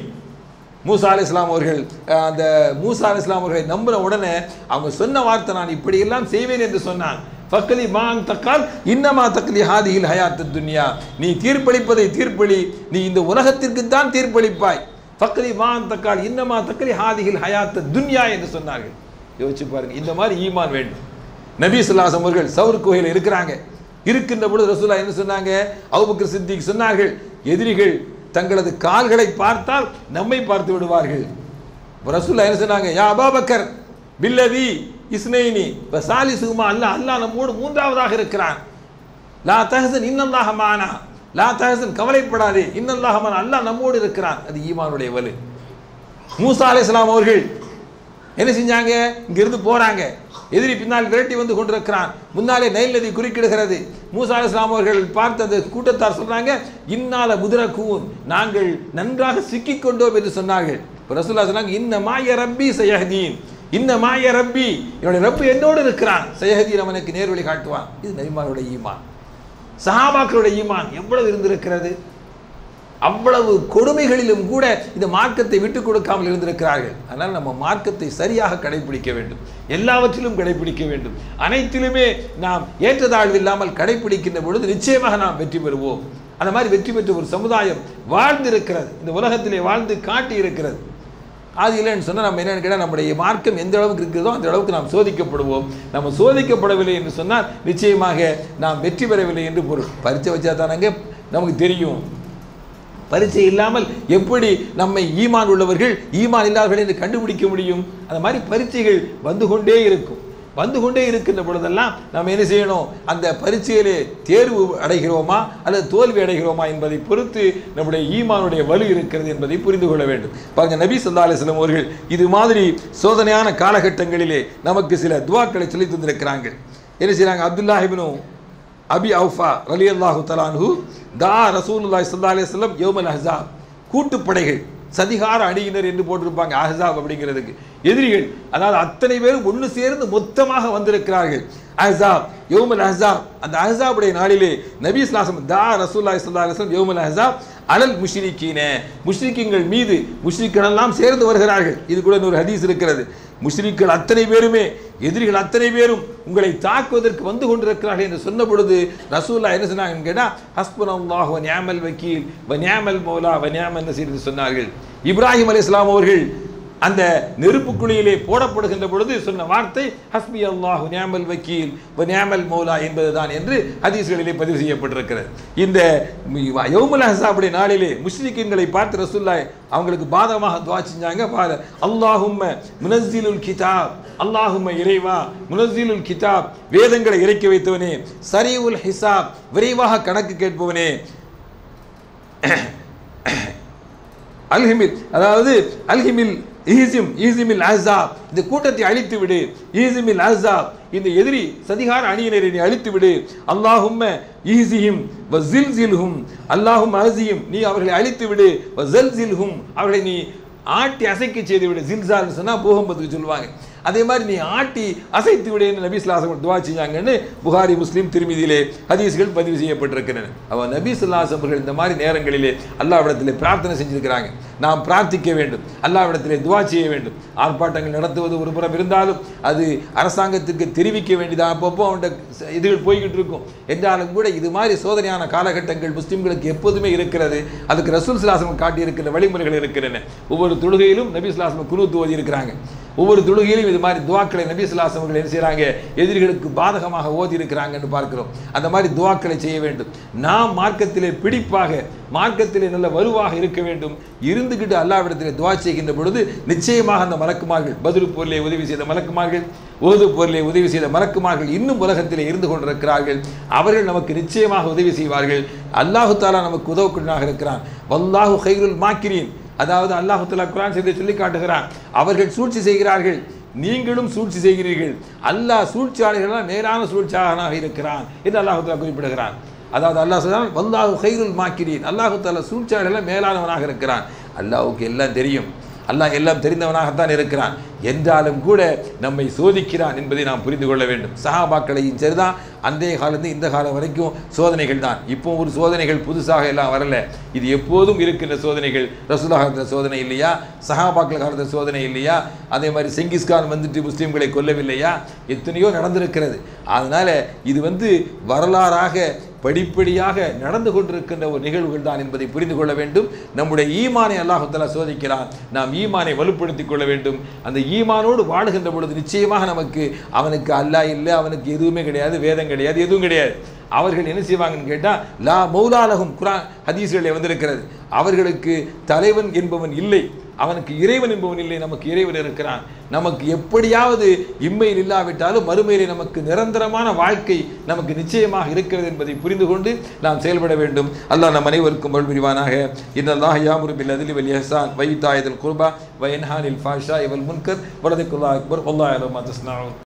மூசா அலி இஸ்லாம் அவர்கள் அஹ், அந்த மூசா அலி இஸ்லாம் அவர்களை நம்பின உடனே அவங்க சொன்ன வார்த்தை நான் இப்படியெல்லாம் செய்வேன் என்று சொன்னான் ஃபக்லி மான் தக்கால் இன்னமா தக்லி ஹாதியில் ஹயாத்து துன்யா நீ தீர்ப்பளிப்பதை தீர்ப்பளி நீ இந்த உலகத்திற்கு தான் தீர்ப்பளிப்பாய் ஃபக்லி மான் தக்கால் இன்னமா தக்லி ஹாதியில் ஹயாத்து துன்யா என்று சொன்னார்கள் யோசிச்சு பாருங்க இந்த மாதிரி ஈமான் வேண்டும் நபி சொல்லாசம் அவர்கள் சவுர் கோயில் இருக்கிறாங்க இருக்கின்ற பொழுது ரசூலா என்ன சொன்னாங்க அபூபக்கர் சித்திக் சொன்னார்கள் எதிரிகள் தங்களது கால்களை பார்த்தால் நம்மை பார்த்து விடுவார்கள் இப்ப ரசூலா என்ன சொன்னாங்க யா அபாபக்கர் பில்லதி இஸ்னைனி இப்ப சாலிசுமா அல்லாஹ் அல்லாஹ் நம்மோடு மூன்றாவதாக இருக்கிறான் லா தஹசன் இன்னல்லாஹ மானா லா தஹசன் கவலைப்படாதே இன்னல்லாஹ மானா அல்லாஹ் நம்மோடு இருக்கிறான் அது ஈமானுடைய வலு மூசா அலைஹிஸ்ஸலாம் அவர்கள் என்ன செஞ்சாங்க இங்கிருந்து போறாங்க எதிரி பின்னால் விரட்டி வந்து கொண்டிருக்கிறான் முன்னாலே நைல் நதி குறுக்கிடுகிறது மூசா அலைஹிஸ்ஸலாம் அவர்கள் பார்த்த அந்த கூட்டத்தார் சொல்றாங்க இன்னால முதிரக்கூன் நாங்கள் நன்றாக சிக்கிக் கொண்டோம் என்று சொன்னார்கள் இப்ப ரசூலுல்லாஹ் சொன்னாங்க இன்ன மாய ரப்பி சயஹதீன் இன்ன மாய ரப்பி என்னுடைய ரப்பு என்னோடு இருக்கிறான் சயஹதீன் அவனுக்கு நேர்வழி காட்டுவான் இது நபிமாருடைய ஈமான் சஹாபாக்களுடைய ஈமான் எவ்வளவு இருந்திருக்கிறது அவ்வளவு கொடுமைகளிலும் கூட இந்த மார்க்கத்தை விட்டு கொடுக்காமல் இருந்திருக்கிறார்கள் அதனால் நம்ம மார்க்கத்தை சரியாக கடைபிடிக்க வேண்டும் எல்லாவற்றிலும் கடைபிடிக்க வேண்டும் அனைத்திலுமே நாம் ஏற்றதாழ்வு இல்லாமல் கடைபிடிக்கின்ற பொழுது நிச்சயமாக நாம் வெற்றி பெறுவோம் அந்த மாதிரி வெற்றி பெற்ற ஒரு சமுதாயம் வாழ்ந்திருக்கிறது இந்த உலகத்திலே வாழ்ந்து காட்டி இருக்கிறது அது இல்லைன்னு சொன்னால் நம்ம என்னன்னு கேட்டால் நம்முடைய மார்க்கம் எந்த அளவுக்கு இருக்கிறதோ அந்த அளவுக்கு நாம் சோதிக்கப்படுவோம் நம்ம சோதிக்கப்படவில்லை என்று சொன்னால் நிச்சயமாக நாம் வெற்றி பெறவில்லை என்று பொருள் பரிச்சை வச்சா தானங்க நமக்கு தெரியும் பரீட்சை இல்லாமல் எப்படி நம்மை ஈமான் உள்ளவர்கள் ஈமான் இல்லாதவர்கள் என்று கண்டுபிடிக்க முடியும் அந்த மாதிரி பரீட்சைகள் வந்து கொண்டே இருக்கும் வந்து கொண்டே இருக்கின்ற பொழுதெல்லாம் நம்ம என்ன செய்யணும் அந்த பரீட்சையிலே தேர்வு அடைகிறோமா அல்லது தோல்வி அடைகிறோமா என்பதை பொறுத்து நம்முடைய ஈமானுடைய வலு இருக்கிறது என்பதை புரிந்து கொள்ள வேண்டும் பாருங்க நபி சொல்லா அலிஸ்லாம் அவர்கள் இது மாதிரி சோதனையான காலகட்டங்களிலே நமக்கு சில துவாக்களை சொல்லி தந்திருக்கிறாங்க என்ன செய்றாங்க அப்துல்லாஹிபினும் அபி அவுஃபா ரலி அல்லாஹு தலான்ஹு தா ரசூலுல்லாஹி ஸல்லல்லாஹு அலைஹி வஸல்லம் யௌமல் அஹ்ஸாப் கூட்டுப்படைகள் சதிகார அணியினர் என்று போட்டிருப்பாங்க அஹ்ஸாப் அப்படிங்கிறதுக்கு எதிரிகள் அதாவது அத்தனை பேரும் ஒன்று சேர்ந்து மொத்தமாக வந்திருக்கிறார்கள் அஹ்ஸாப் யோமல் அஹ்ஸாப் அந்த அஹ்ஸாபுடைய நாளிலே நபி இஸ்லாசம் தா ரசூல்லாய் சல்லா அலுவலம் யோமல் அஹ்ஸாப் அலல் முஷ்ரிக்கீன முஷ்ரிக்கிங்கள் மீது முஷ்ரிக்கள் எல்லாம் சேர்ந்து வருகிறார்கள் இது கூட ஒரு ஹதீஸ் இருக்கிறது முஷ்ரிக்கள் அத்தனை பேருமே எதிரிகள் அத்தனை பேரும் உங்களை தாக்குவதற்கு வந்து கொண்டிருக்கிறார்கள் என்று சொன்ன பொழுது ரசூல்லா என்ன சொன்னாங்கன்னு கேட்டால் ஹஸ்பன் அல்லாஹ் வ நியாமல் வக்கீல் வ நியாமல் மௌலா வ நியாமல் நசீர் என்று சொன்னார்கள் இப்ராஹிம் அலி இஸ்லாம் அவர்கள் அந்த நெருப்பு குழியிலே போடப்படுகின்ற பொழுது சொன்ன வார்த்தை ஹஸ்பி அல்லாஹு நியாமல் வக்கீல் வ நியாமல் மௌலா என்பதுதான் என்று ஹதீஸ்களிலே பதிவு செய்யப்பட்டிருக்கிறது இந்த யௌமுல் ஹசாபுடைய நாளிலே முஸ்லிக்கின்களை பார்த்து ரசூல்லா அவங்களுக்கு பாதகமாக துவா செஞ்சாங்க பாரு அல்லாஹும்ம முனஸ்ஸிலுல் கிதாப் அல்லாஹும்ம இறைவா முனஸ்ஸிலுல் கிதாப் வேதங்களை இறக்கி வைத்தவனே சரீவுல் ஹிசாப் விரைவாக கணக்கு கேட்பவனே அல்ஹிமில் அதாவது அல்ஹிமில் ஈசிம் ஈசிமில் அஹ்ஸாப் இந்த கூட்டத்தை அழித்து விடு ஈசிமில் அஹ்ஸாப் இந்த எதிரி சதிகார அணியினரை நீ அழித்து விடு அல்லாஹும்ம ஈசிஹிம் வ ஜில்ஹும் அல்லாஹும் அஹ்ஸியும் நீ அவர்களை அழித்து விடு வ ஜல்சில்ஹும் அவர்களை நீ ஆட்டி அசைக்க செய்து விடு ஜில்சால்னு சொன்னால் பூகம்பத்துக்கு சொல்லுவாங்க அதே மாதிரி நீ ஆட்டி அசைத்து விடு என்று நபி சொல்லாசம் துவா செஞ்சாங்கன்னு புகாரி முஸ்லீம் திருமதியிலே ஹதீஸ்கள் பதிவு செய்யப்பட்டிருக்கின்றன அவன் நபி சொல்லாசம் அவர்கள் இந்த மாதிரி நேரங்களிலே அல்லாவிடத்திலே பிரார்த்தனை செஞ்சிருக்கிறாங்க நாம் பிரார்த்திக்க வேண்டும் அல்லாவிடத்திலே துவா செய்ய வேண்டும் ஆர்ப்பாட்டங்கள் நடத்துவது ஒரு புறம் இருந்தாலும் அது அரசாங்கத்துக்கு தெரிவிக்க வேண்டியதாக அப்பப்போ அவன்கிட்ட இதுகள் போய்கிட்டு இருக்கும் என்றாலும் கூட இது மாதிரி சோதனையான காலகட்டங்கள் முஸ்லிம்களுக்கு எப்போதுமே இருக்கிறது அதுக்கு ரசூல் சிலாசம் காட்டியிருக்கிற வழிமுறைகள் இருக்கின்றன ஒவ்வொரு தொழுகையிலும் நபி சொல்லாசம் குனூத்து ஓதி இருக்கிறாங்க ஒவ்வொரு தொழுகையிலும் இது மாதிரி துவாக்களை நபி சொல்லாசம் அவர்கள் என்ன செய்கிறாங்க எதிரிகளுக்கு பாதகமாக ஓதி இருக்கிறாங்கன்னு பார்க்கிறோம் அந்த மாதிரி துவாக்களை செய்ய வேண்டும் நாம் மார்க்கத்திலே பிடிப்பாக மார்க்கத்திலே நல்ல வலுவாக இருக்க வேண்டும் இருந்துகிட்டு அல்லாவிடத்திலே துவா செய்கின்ற பொழுது நிச்சயமாக அந்த மலக்குமார்கள் பதில் போரிலே உதவி செய்த மலக்குமார்கள் ஓது போரிலே உதவி செய்த மலக்குமார்கள் இன்னும் உலகத்திலே இருந்து கொண்டிருக்கிறார்கள் அவர்கள் நமக்கு நிச்சயமாக உதவி செய்வார்கள் அல்லாஹு தாலா நமக்கு உதவக்கூடியனாக இருக்கிறான் வல்லாஹு ஹைருல் மாக்கிரீன் அதாவது அல்லாஹு தலா குரான் செய்தி சொல்லி காட்டுகிறான் அவர்கள் சூழ்ச்சி செய்கிறார்கள் நீங்களும் சூழ்ச்சி செய்கிறீர்கள் அல்லாஹ் சூழ்ச்சியாளர்களால் நேரான சூழ்ச்சியாளனாக இருக்கிறான் என்று அல்லாஹு தலா குறிப்பிடுகிறான் அதாவது அல்லாஹ் சொல்றான் வல்லாஹு ஹைருல் மாக்கிரீன் அல்லாஹு தாலா சூழ்ச்சியாளர்கள் மேலானவனாக இருக்கிறான் அல்லாஹுக்கு எல்லாம் தெரியும் அல்லாஹ் எல்லாம் தெரிந்தவனாகத்தான் இருக்கிறான் என்றாலும் கூட நம்மை சோதிக்கிறான் என்பதை நாம் புரிந்து கொள்ள வேண்டும் சஹாபாக்களையும் சரிதான் அந்தைய காலத்து இந்த காலம் வரைக்கும் சோதனைகள் தான் இப்போ ஒரு சோதனைகள் புதுசாக எல்லாம் வரல இது எப்போதும் இருக்கின்ற சோதனைகள் ரசூலா காலத்துல சோதனை இல்லையா சஹாபாக்கள் காலத்தில் சோதனை இல்லையா அதே மாதிரி செங்கிஸ்கான் வந்துட்டு முஸ்லீம்களை கொல்லவில்லையா எத்தனையோ நடந்திருக்கிறது அதனால இது வந்து வரலாறாக படிப்படியாக நடந்து கொண்டிருக்கின்ற ஒரு நிகழ்வுகள் தான் என்பதை புரிந்து கொள்ள வேண்டும் நம்முடைய ஈமானை அல்லாஹுத்தலா சோதிக்கிறான் நாம் ஈமானை வலுப்படுத்திக் கொள்ள வேண்டும் அந்த ஈமானோடு வாழுகின்ற பொழுது நிச்சயமாக நமக்கு அவனுக்கு அல்லாஹ் இல்லை அவனுக்கு எதுவுமே கிடையாது வேதம் கிடையாது எதுவும் கிடையாது அவர்கள் என்ன செய்வாங்கன்னு கேட்டால் லா மௌலாலகும் குரான் ஹதீஸ்களில் வந்திருக்கிறது அவர்களுக்கு தலைவன் என்பவன் இல்லை அவனுக்கு இறைவன் என்பவன் இல்லை நமக்கு இறைவன் இருக்கிறான் நமக்கு எப்படியாவது இம்மையில் இல்லாவிட்டாலும் மறுமையிலே நமக்கு நிரந்தரமான வாழ்க்கை நமக்கு நிச்சயமாக இருக்கிறது என்பதை புரிந்து கொண்டு நாம் செயல்பட வேண்டும் அல்லாஹ் நம் அனைவருக்கும் அருள் புரிவானாக இன்னல்லாஹ் யாமுரு பில் அதிலி வல் இஹ்சான் வைத்தாயதல் குர்பா வயன்ஹானில் ஃபாஷா இவல் முன்கர் வலதுக்குல்லா அக்பர் அல்லாஹ் அலமா தஸ்னாவும்